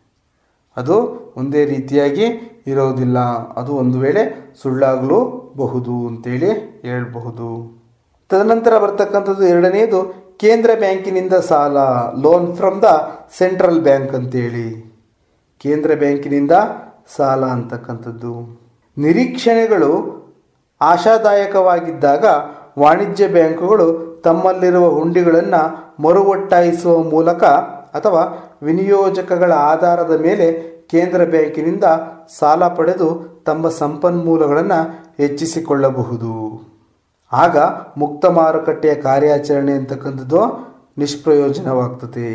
B: ಅದು ಒಂದೇ ರೀತಿಯಾಗಿ ಇರೋದಿಲ್ಲ ಅದು ಒಂದು ವೇಳೆ ಸುಳ್ಳಾಗಲೂಬಹುದು ಅಂತೇಳಿ ಹೇಳಬಹುದು ತದನಂತರ ಬರ್ತಕ್ಕಂಥದ್ದು ಎರಡನೆಯದು ಕೇಂದ್ರ ಬ್ಯಾಂಕಿನಿಂದ ಸಾಲ loan from the central bank ಅಂತೇಳಿ ಕೇಂದ್ರ ಬ್ಯಾಂಕಿನಿಂದ ಸಾಲ ಅಂತಕ್ಕಂಥದ್ದು ನಿರೀಕ್ಷಣೆಗಳು ಆಶಾದಾಯಕವಾಗಿದ್ದಾಗ ವಾಣಿಜ್ಯ ಬ್ಯಾಂಕುಗಳು ತಮ್ಮಲ್ಲಿರುವ ಹುಂಡಿಗಳನ್ನು ಮರುವಟ್ಟಾಯಿಸುವ ಮೂಲಕ ಅಥವಾ ವಿನಿಯೋಜಕಗಳ ಆಧಾರದ ಮೇಲೆ ಕೇಂದ್ರ ಬ್ಯಾಂಕಿನಿಂದ ಸಾಲ ಪಡೆದು ತಮ್ಮ ಸಂಪನ್ಮೂಲಗಳನ್ನು ಹೆಚ್ಚಿಸಿಕೊಳ್ಳಬಹುದು ಆಗ ಮುಕ್ತ ಮಾರುಕಟ್ಟೆಯ ಕಾರ್ಯಾಚರಣೆ ಅಂತಕ್ಕಂಥದ್ದು ನಿಷ್ಪ್ರಯೋಜನವಾಗ್ತದೆ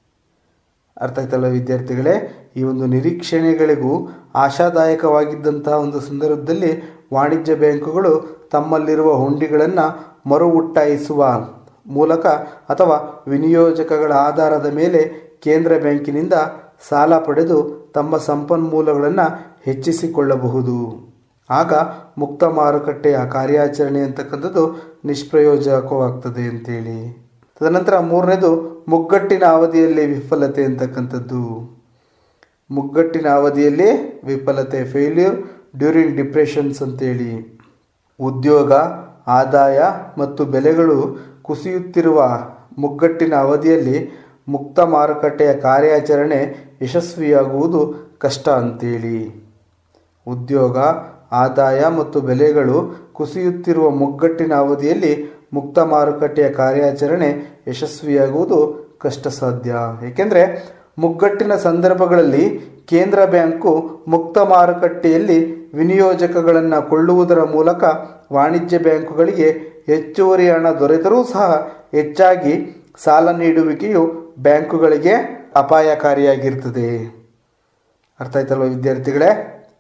B: ಅರ್ಥ ಆಯ್ತಲ್ಲ ವಿದ್ಯಾರ್ಥಿಗಳೇ ಈ ಒಂದು ನಿರೀಕ್ಷಣೆಗಳಿಗೂ ಆಶಾದಾಯಕವಾಗಿದ್ದಂತಹ ಒಂದು ಸಂದರ್ಭದಲ್ಲಿ ವಾಣಿಜ್ಯ ಬ್ಯಾಂಕುಗಳು ತಮ್ಮಲ್ಲಿರುವ ಹುಂಡಿಗಳನ್ನು ಮರು ಹುಟ್ಟಾಯಿಸುವ ಮೂಲಕ ಅಥವಾ ವಿನಿಯೋಜಕಗಳ ಆಧಾರದ ಮೇಲೆ ಕೇಂದ್ರ ಬ್ಯಾಂಕಿನಿಂದ ಸಾಲ ಪಡೆದು ತಮ್ಮ ಸಂಪನ್ಮೂಲಗಳನ್ನು ಹೆಚ್ಚಿಸಿಕೊಳ್ಳಬಹುದು ಆಗ ಮುಕ್ತ ಮಾರುಕಟ್ಟೆಯ ಕಾರ್ಯಾಚರಣೆ ಅಂತಕ್ಕಂಥದ್ದು ನಿಷ್ಪ್ರಯೋಜಕವಾಗ್ತದೆ ಅಂತೇಳಿ ತದನಂತರ ಮೂರನೇದು ಮುಗ್ಗಟ್ಟಿನ ಅವಧಿಯಲ್ಲಿ ವಿಫಲತೆ ಅಂತಕ್ಕಂಥದ್ದು ಮುಗ್ಗಟ್ಟಿನ ಅವಧಿಯಲ್ಲಿ ವಿಫಲತೆ ಫೇಲ್ಯೂರ್ ಡ್ಯೂರಿಂಗ್ ಡಿಪ್ರೆಷನ್ಸ್ ಅಂತೇಳಿ ಉದ್ಯೋಗ ಆದಾಯ ಮತ್ತು ಬೆಲೆಗಳು ಕುಸಿಯುತ್ತಿರುವ ಮುಗ್ಗಟ್ಟಿನ ಅವಧಿಯಲ್ಲಿ ಮುಕ್ತ ಮಾರುಕಟ್ಟೆಯ ಕಾರ್ಯಾಚರಣೆ ಯಶಸ್ವಿಯಾಗುವುದು ಕಷ್ಟ ಅಂತೇಳಿ ಉದ್ಯೋಗ ಆದಾಯ ಮತ್ತು ಬೆಲೆಗಳು ಕುಸಿಯುತ್ತಿರುವ ಮುಗ್ಗಟ್ಟಿನ ಅವಧಿಯಲ್ಲಿ ಮುಕ್ತ ಮಾರುಕಟ್ಟೆಯ ಕಾರ್ಯಾಚರಣೆ ಯಶಸ್ವಿಯಾಗುವುದು ಕಷ್ಟ ಸಾಧ್ಯ ಏಕೆಂದರೆ ಮುಗ್ಗಟ್ಟಿನ ಸಂದರ್ಭಗಳಲ್ಲಿ ಕೇಂದ್ರ ಬ್ಯಾಂಕು ಮುಕ್ತ ಮಾರುಕಟ್ಟೆಯಲ್ಲಿ ವಿನಿಯೋಜಕಗಳನ್ನು ಕೊಳ್ಳುವುದರ ಮೂಲಕ ವಾಣಿಜ್ಯ ಬ್ಯಾಂಕುಗಳಿಗೆ ಹೆಚ್ಚುವರಿ ಹಣ ದೊರೆತರೂ ಸಹ ಹೆಚ್ಚಾಗಿ ಸಾಲ ನೀಡುವಿಕೆಯು ಬ್ಯಾಂಕುಗಳಿಗೆ ಅಪಾಯಕಾರಿಯಾಗಿರ್ತದೆ ಅರ್ಥ ಆಯ್ತಲ್ವ ವಿದ್ಯಾರ್ಥಿಗಳೇ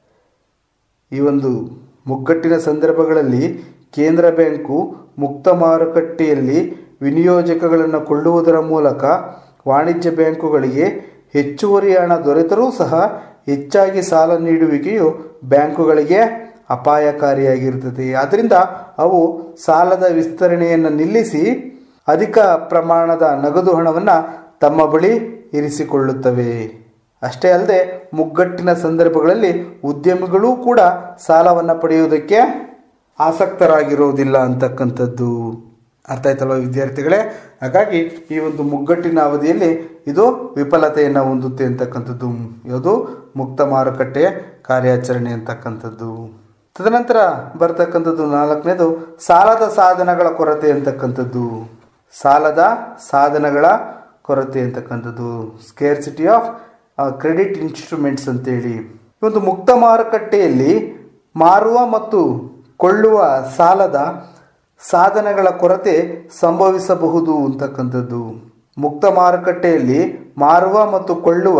B: ಈ ಒಂದು ಮುಗ್ಗಟ್ಟಿನ ಸಂದರ್ಭಗಳಲ್ಲಿ ಕೇಂದ್ರ ಬ್ಯಾಂಕು ಮುಕ್ತ ಮಾರುಕಟ್ಟೆಯಲ್ಲಿ ವಿನಿಯೋಜಕಗಳನ್ನು ಕೊಳ್ಳುವುದರ ಮೂಲಕ ವಾಣಿಜ್ಯ ಬ್ಯಾಂಕುಗಳಿಗೆ ಹೆಚ್ಚುವರಿ ಹಣ ದೊರೆತರೂ ಸಹ ಹೆಚ್ಚಾಗಿ ಸಾಲ ನೀಡುವಿಕೆಯು ಬ್ಯಾಂಕುಗಳಿಗೆ ಅಪಾಯಕಾರಿಯಾಗಿರುತ್ತದೆ ಆದ್ದರಿಂದ ಅವು ಸಾಲದ ವಿಸ್ತರಣೆಯನ್ನು ನಿಲ್ಲಿಸಿ ಅಧಿಕ ಪ್ರಮಾಣದ ನಗದು ಹಣವನ್ನು ತಮ್ಮ ಬಳಿ ಇರಿಸಿಕೊಳ್ಳುತ್ತವೆ ಅಷ್ಟೇ ಅಲ್ಲದೆ ಮುಗ್ಗಟ್ಟಿನ ಸಂದರ್ಭಗಳಲ್ಲಿ ಉದ್ಯಮಿಗಳೂ ಕೂಡ ಸಾಲವನ್ನು ಪಡೆಯುವುದಕ್ಕೆ ಆಸಕ್ತರಾಗಿರುವುದಿಲ್ಲ ಅಂತಕ್ಕಂಥದ್ದು ಅರ್ಥ ಆಯ್ತಲ್ವ ವಿದ್ಯಾರ್ಥಿಗಳೇ ಹಾಗಾಗಿ ಈ ಒಂದು ಮುಗ್ಗಟ್ಟಿನ ಅವಧಿಯಲ್ಲಿ ಇದು ವಿಫಲತೆಯನ್ನು ಹೊಂದುತ್ತೆ ಅಂತಕ್ಕಂಥದ್ದು ಯಾವುದು ಮುಕ್ತ ಮಾರುಕಟ್ಟೆ ಕಾರ್ಯಾಚರಣೆ ಅಂತಕ್ಕಂಥದ್ದು ತದನಂತರ ಬರ್ತಕ್ಕಂಥದ್ದು ನಾಲ್ಕನೇದು ಸಾಲದ ಸಾಧನಗಳ ಕೊರತೆ ಅಂತಕ್ಕಂಥದ್ದು ಸಾಲದ ಸಾಧನಗಳ ಕೊರತೆ ಅಂತಕ್ಕಂಥದ್ದು ಸ್ಕೇರ್ಸಿಟಿ ಆಫ್ ಕ್ರೆಡಿಟ್ ಇನ್ಸ್ಟ್ರೂಮೆಂಟ್ಸ್ ಅಂತೇಳಿ ಈ ಒಂದು ಮುಕ್ತ ಮಾರುಕಟ್ಟೆಯಲ್ಲಿ ಮಾರುವ ಮತ್ತು ಕೊಳ್ಳುವ ಸಾಲದ ಸಾಧನಗಳ ಕೊರತೆ ಸಂಭವಿಸಬಹುದು ಅಂತಕ್ಕಂಥದ್ದು ಮುಕ್ತ ಮಾರುಕಟ್ಟೆಯಲ್ಲಿ ಮಾರುವ ಮತ್ತು ಕೊಳ್ಳುವ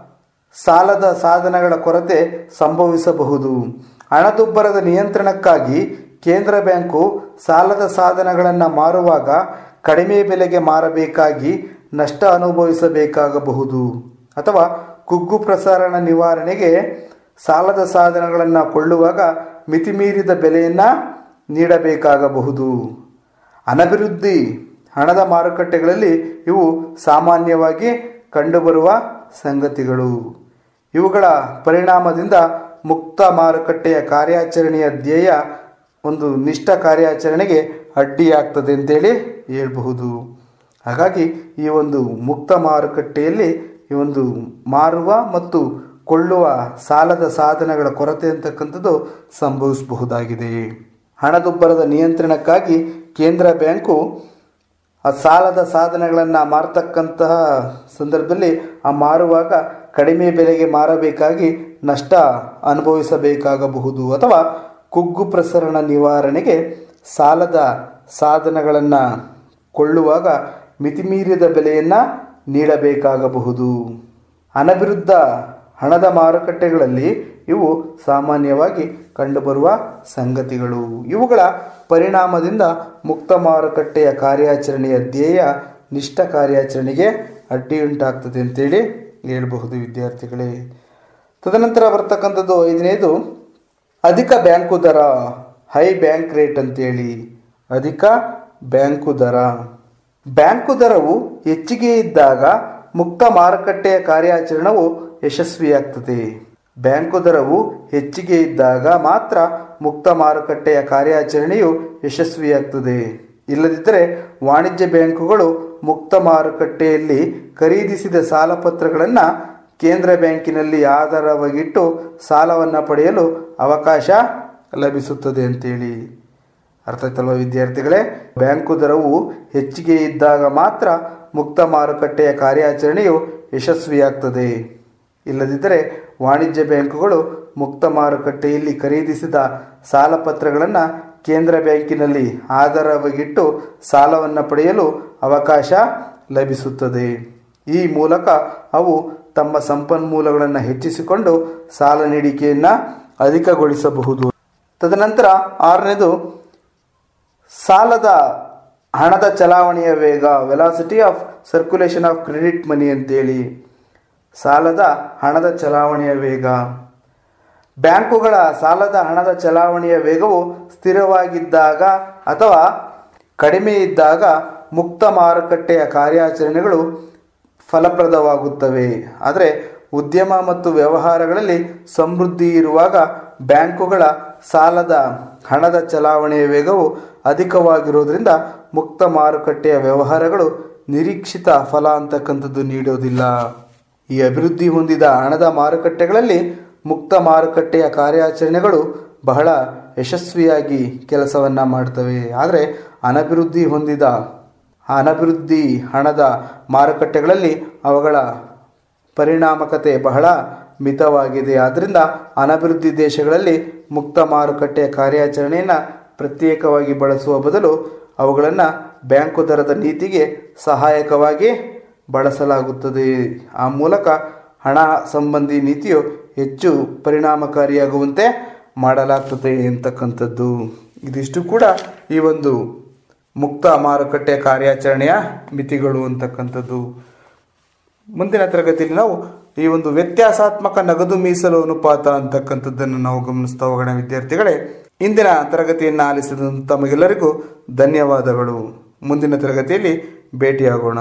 B: ಸಾಲದ ಸಾಧನಗಳ ಕೊರತೆ ಸಂಭವಿಸಬಹುದು ಹಣದುಬ್ಬರದ ನಿಯಂತ್ರಣಕ್ಕಾಗಿ ಕೇಂದ್ರ ಬ್ಯಾಂಕು ಸಾಲದ ಸಾಧನಗಳನ್ನು ಮಾರುವಾಗ ಕಡಿಮೆ ಬೆಲೆಗೆ ಮಾರಬೇಕಾಗಿ ನಷ್ಟ ಅನುಭವಿಸಬೇಕಾಗಬಹುದು ಅಥವಾ ಕುಗ್ಗು ಪ್ರಸರಣ ನಿವಾರಣೆಗೆ ಸಾಲದ ಸಾಧನಗಳನ್ನು ಕೊಳ್ಳುವಾಗ ಮಿತಿಮೀರಿದ ಬೆಲೆಯನ್ನು ನೀಡಬೇಕಾಗಬಹುದು ಅನಭಿವೃದ್ಧಿ ಹಣದ ಮಾರುಕಟ್ಟೆಗಳಲ್ಲಿ ಇವು ಸಾಮಾನ್ಯವಾಗಿ ಕಂಡುಬರುವ ಸಂಗತಿಗಳು ಇವುಗಳ ಪರಿಣಾಮದಿಂದ ಮುಕ್ತ ಮಾರುಕಟ್ಟೆಯ ಕಾರ್ಯಾಚರಣೆಯ ಧ್ಯೇಯ ಒಂದು ನಿಷ್ಠ ಕಾರ್ಯಾಚರಣೆಗೆ ಅಡ್ಡಿಯಾಗ್ತದೆ ಅಂತೇಳಿ ಹೇಳ್ಬಹುದು ಹಾಗಾಗಿ ಈ ಒಂದು ಮುಕ್ತ ಮಾರುಕಟ್ಟೆಯಲ್ಲಿ ಈ ಒಂದು ಮಾರುವ ಮತ್ತು ಕೊಳ್ಳುವ ಸಾಲದ ಸಾಧನಗಳ ಕೊರತೆ ಅಂತಕ್ಕಂಥದ್ದು ಸಂಭವಿಸಬಹುದಾಗಿದೆ ಹಣದುಬ್ಬರದ ನಿಯಂತ್ರಣಕ್ಕಾಗಿ ಕೇಂದ್ರ ಬ್ಯಾಂಕು ಆ ಸಾಲದ ಸಾಧನಗಳನ್ನು ಮಾರತಕ್ಕಂತಹ ಸಂದರ್ಭದಲ್ಲಿ ಆ ಮಾರುವಾಗ ಕಡಿಮೆ ಬೆಲೆಗೆ ಮಾರಬೇಕಾಗಿ ನಷ್ಟ ಅನುಭವಿಸಬೇಕಾಗಬಹುದು ಅಥವಾ ಕುಗ್ಗು ಪ್ರಸರಣ ನಿವಾರಣೆಗೆ ಸಾಲದ ಸಾಧನಗಳನ್ನು ಕೊಳ್ಳುವಾಗ ಮಿತಿಮೀರಿದ ಬೆಲೆಯನ್ನು ನೀಡಬೇಕಾಗಬಹುದು ಅನಭಿವೃದ್ಧ ಹಣದ ಮಾರುಕಟ್ಟೆಗಳಲ್ಲಿ ಇವು ಸಾಮಾನ್ಯವಾಗಿ ಕಂಡುಬರುವ ಸಂಗತಿಗಳು ಇವುಗಳ ಪರಿಣಾಮದಿಂದ ಮುಕ್ತ ಮಾರುಕಟ್ಟೆಯ ಕಾರ್ಯಾಚರಣೆಯ ಧ್ಯೇಯ ನಿಷ್ಠ ಕಾರ್ಯಾಚರಣೆಗೆ ಅಡ್ಡಿಯುಂಟಾಗ್ತದೆ ಅಂತೇಳಿ ಹೇಳ್ಬಹುದು ವಿದ್ಯಾರ್ಥಿಗಳೇ ತದನಂತರ ಬರ್ತಕ್ಕಂಥದ್ದು ಐದನೇದು ಅಧಿಕ ಬ್ಯಾಂಕು ದರ ಹೈ ಬ್ಯಾಂಕ್ ರೇಟ್ ಅಂತೇಳಿ ಅಧಿಕ ಬ್ಯಾಂಕು ದರ ಬ್ಯಾಂಕು ದರವು ಹೆಚ್ಚಿಗೆ ಇದ್ದಾಗ ಮುಕ್ತ ಮಾರುಕಟ್ಟೆಯ ಕಾರ್ಯಾಚರಣವು ಯಶಸ್ವಿಯಾಗ್ತದೆ ಬ್ಯಾಂಕು ದರವು ಹೆಚ್ಚಿಗೆ ಇದ್ದಾಗ ಮಾತ್ರ ಮುಕ್ತ ಮಾರುಕಟ್ಟೆಯ ಕಾರ್ಯಾಚರಣೆಯು ಯಶಸ್ವಿಯಾಗ್ತದೆ ಇಲ್ಲದಿದ್ದರೆ ವಾಣಿಜ್ಯ ಬ್ಯಾಂಕುಗಳು ಮುಕ್ತ ಮಾರುಕಟ್ಟೆಯಲ್ಲಿ ಖರೀದಿಸಿದ ಸಾಲಪತ್ರಗಳನ್ನು ಕೇಂದ್ರ ಬ್ಯಾಂಕಿನಲ್ಲಿ ಆಧಾರವಾಗಿಟ್ಟು ಸಾಲವನ್ನು ಪಡೆಯಲು ಅವಕಾಶ ಲಭಿಸುತ್ತದೆ ಅಂತೇಳಿ ಅರ್ಥ ಆಯ್ತಲ್ವ ವಿದ್ಯಾರ್ಥಿಗಳೇ ಬ್ಯಾಂಕು ದರವು ಹೆಚ್ಚಿಗೆ ಇದ್ದಾಗ ಮಾತ್ರ ಮುಕ್ತ ಮಾರುಕಟ್ಟೆಯ ಕಾರ್ಯಾಚರಣೆಯು ಯಶಸ್ವಿಯಾಗ್ತದೆ ಇಲ್ಲದಿದ್ದರೆ ವಾಣಿಜ್ಯ ಬ್ಯಾಂಕುಗಳು ಮುಕ್ತ ಮಾರುಕಟ್ಟೆಯಲ್ಲಿ ಖರೀದಿಸಿದ ಸಾಲಪತ್ರಗಳನ್ನು ಕೇಂದ್ರ ಬ್ಯಾಂಕಿನಲ್ಲಿ ಆಧಾರವಾಗಿಟ್ಟು ಸಾಲವನ್ನು ಪಡೆಯಲು ಅವಕಾಶ ಲಭಿಸುತ್ತದೆ ಈ ಮೂಲಕ ಅವು ತಮ್ಮ ಸಂಪನ್ಮೂಲಗಳನ್ನು ಹೆಚ್ಚಿಸಿಕೊಂಡು ಸಾಲ ನೀಡಿಕೆಯನ್ನು ಅಧಿಕಗೊಳಿಸಬಹುದು ತದನಂತರ ಆರನೇದು ಸಾಲದ ಹಣದ ಚಲಾವಣೆಯ ವೇಗ velocity of circulation of credit money ಅಂತೇಳಿ ಸಾಲದ ಹಣದ ಚಲಾವಣೆಯ ವೇಗ ಬ್ಯಾಂಕುಗಳ ಸಾಲದ ಹಣದ ಚಲಾವಣೆಯ ವೇಗವು ಸ್ಥಿರವಾಗಿದ್ದಾಗ ಅಥವಾ ಕಡಿಮೆ ಇದ್ದಾಗ ಮುಕ್ತ ಮಾರುಕಟ್ಟೆಯ ಕಾರ್ಯಾಚರಣೆಗಳು ಫಲಪ್ರದವಾಗುತ್ತವೆ ಆದರೆ ಉದ್ಯಮ ಮತ್ತು ವ್ಯವಹಾರಗಳಲ್ಲಿ ಸಮೃದ್ಧಿ ಇರುವಾಗ ಬ್ಯಾಂಕುಗಳ ಸಾಲದ ಹಣದ ಚಲಾವಣೆಯ ವೇಗವು ಅಧಿಕವಾಗಿರೋದ್ರಿಂದ ಮುಕ್ತ ಮಾರುಕಟ್ಟೆಯ ವ್ಯವಹಾರಗಳು ನಿರೀಕ್ಷಿತ ಫಲ ಅಂತಕ್ಕಂಥದ್ದು ನೀಡೋದಿಲ್ಲ ಈ ಅಭಿವೃದ್ಧಿ ಹೊಂದಿದ ಹಣದ ಮಾರುಕಟ್ಟೆಗಳಲ್ಲಿ ಮುಕ್ತ ಮಾರುಕಟ್ಟೆಯ ಕಾರ್ಯಾಚರಣೆಗಳು ಬಹಳ ಯಶಸ್ವಿಯಾಗಿ ಕೆಲಸವನ್ನ ಮಾಡ್ತವೆ ಆದರೆ ಅನಭಿವೃದ್ಧಿ ಹೊಂದಿದ ಅನಭಿವೃದ್ಧಿ ಹಣದ ಮಾರುಕಟ್ಟೆಗಳಲ್ಲಿ ಅವುಗಳ ಪರಿಣಾಮಕತೆ ಬಹಳ ಮಿತವಾಗಿದೆ ಆದ್ದರಿಂದ ಅನಭಿವೃದ್ಧಿ ದೇಶಗಳಲ್ಲಿ ಮುಕ್ತ ಮಾರುಕಟ್ಟೆಯ ಕಾರ್ಯಾಚರಣೆಯನ್ನು ಪ್ರತ್ಯೇಕವಾಗಿ ಬಳಸುವ ಬದಲು ಅವುಗಳನ್ನು ಬ್ಯಾಂಕು ದರದ ನೀತಿಗೆ ಸಹಾಯಕವಾಗಿ ಬಳಸಲಾಗುತ್ತದೆ ಆ ಮೂಲಕ ಹಣ ಸಂಬಂಧಿ ನೀತಿಯು ಹೆಚ್ಚು ಪರಿಣಾಮಕಾರಿಯಾಗುವಂತೆ ಮಾಡಲಾಗ್ತದೆ ಅಂತಕ್ಕಂಥದ್ದು ಇದಿಷ್ಟು ಕೂಡ ಈ ಒಂದು ಮುಕ್ತ ಮಾರುಕಟ್ಟೆ ಕಾರ್ಯಾಚರಣೆಯ ಮಿತಿಗಳು ಅಂತಕ್ಕಂಥದ್ದು ಮುಂದಿನ ತರಗತಿಯಲ್ಲಿ ನಾವು ಈ ಒಂದು ವ್ಯತ್ಯಾಸಾತ್ಮಕ ನಗದು ಮೀಸಲು ಅನುಪಾತ ಅಂತಕ್ಕಂಥದ್ದನ್ನು ನಾವು ಗಮನಿಸ್ತಾ ಹೋಗೋಣ ವಿದ್ಯಾರ್ಥಿಗಳೇ ಇಂದಿನ ತರಗತಿಯನ್ನು ಆಲಿಸಿದ ತಮಗೆಲ್ಲರಿಗೂ ಧನ್ಯವಾದಗಳು ಮುಂದಿನ ತರಗತಿಯಲ್ಲಿ ಭೇಟಿಯಾಗೋಣ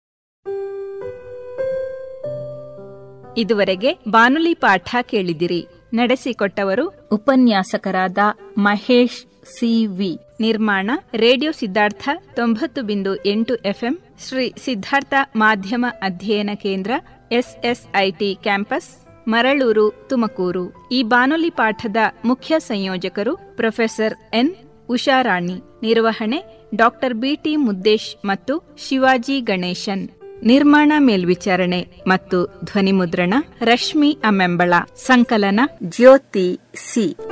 A: ಇದುವರೆಗೆ ಬಾನುಲಿ ಪಾಠ ಕೇಳಿದಿರಿ ನಡೆಸಿಕೊಟ್ಟವರು ಉಪನ್ಯಾಸಕರಾದ ಮಹೇಶ್ ಸಿವಿ ನಿರ್ಮಾಣ ರೇಡಿಯೋ ಸಿದ್ಧಾರ್ಥ ತೊಂಬತ್ತು ಬಿಂದು ಎಂಟು ಎಫ್ಎಂ ಶ್ರೀ ಸಿದ್ಧಾರ್ಥ ಮಾಧ್ಯಮ ಅಧ್ಯಯನ ಕೇಂದ್ರ ಎಸ್ಎಸ್ಐಟಿ ಕ್ಯಾಂಪಸ್ ಮರಳೂರು ತುಮಕೂರು ಈ ಬಾನುಲಿ ಪಾಠದ ಮುಖ್ಯ ಸಂಯೋಜಕರು ಪ್ರೊಫೆಸರ್ ಎನ್ ಉಷಾರಾಣಿ ನಿರ್ವಹಣೆ ಡಾಕ್ಟರ್ ಬಿಟಿ ಮುದ್ದೇಶ್ ಮತ್ತು ಶಿವಾಜಿ ಗಣೇಶನ್ ನಿರ್ಮಾಣ ಮೇಲ್ವಿಚಾರಣೆ ಮತ್ತು ಧ್ವನಿಮುದ್ರಣ ರಶ್ಮಿ ಅಮೆಂಬಳ ಸಂಕಲನ ಜ್ಯೋತಿ ಸಿ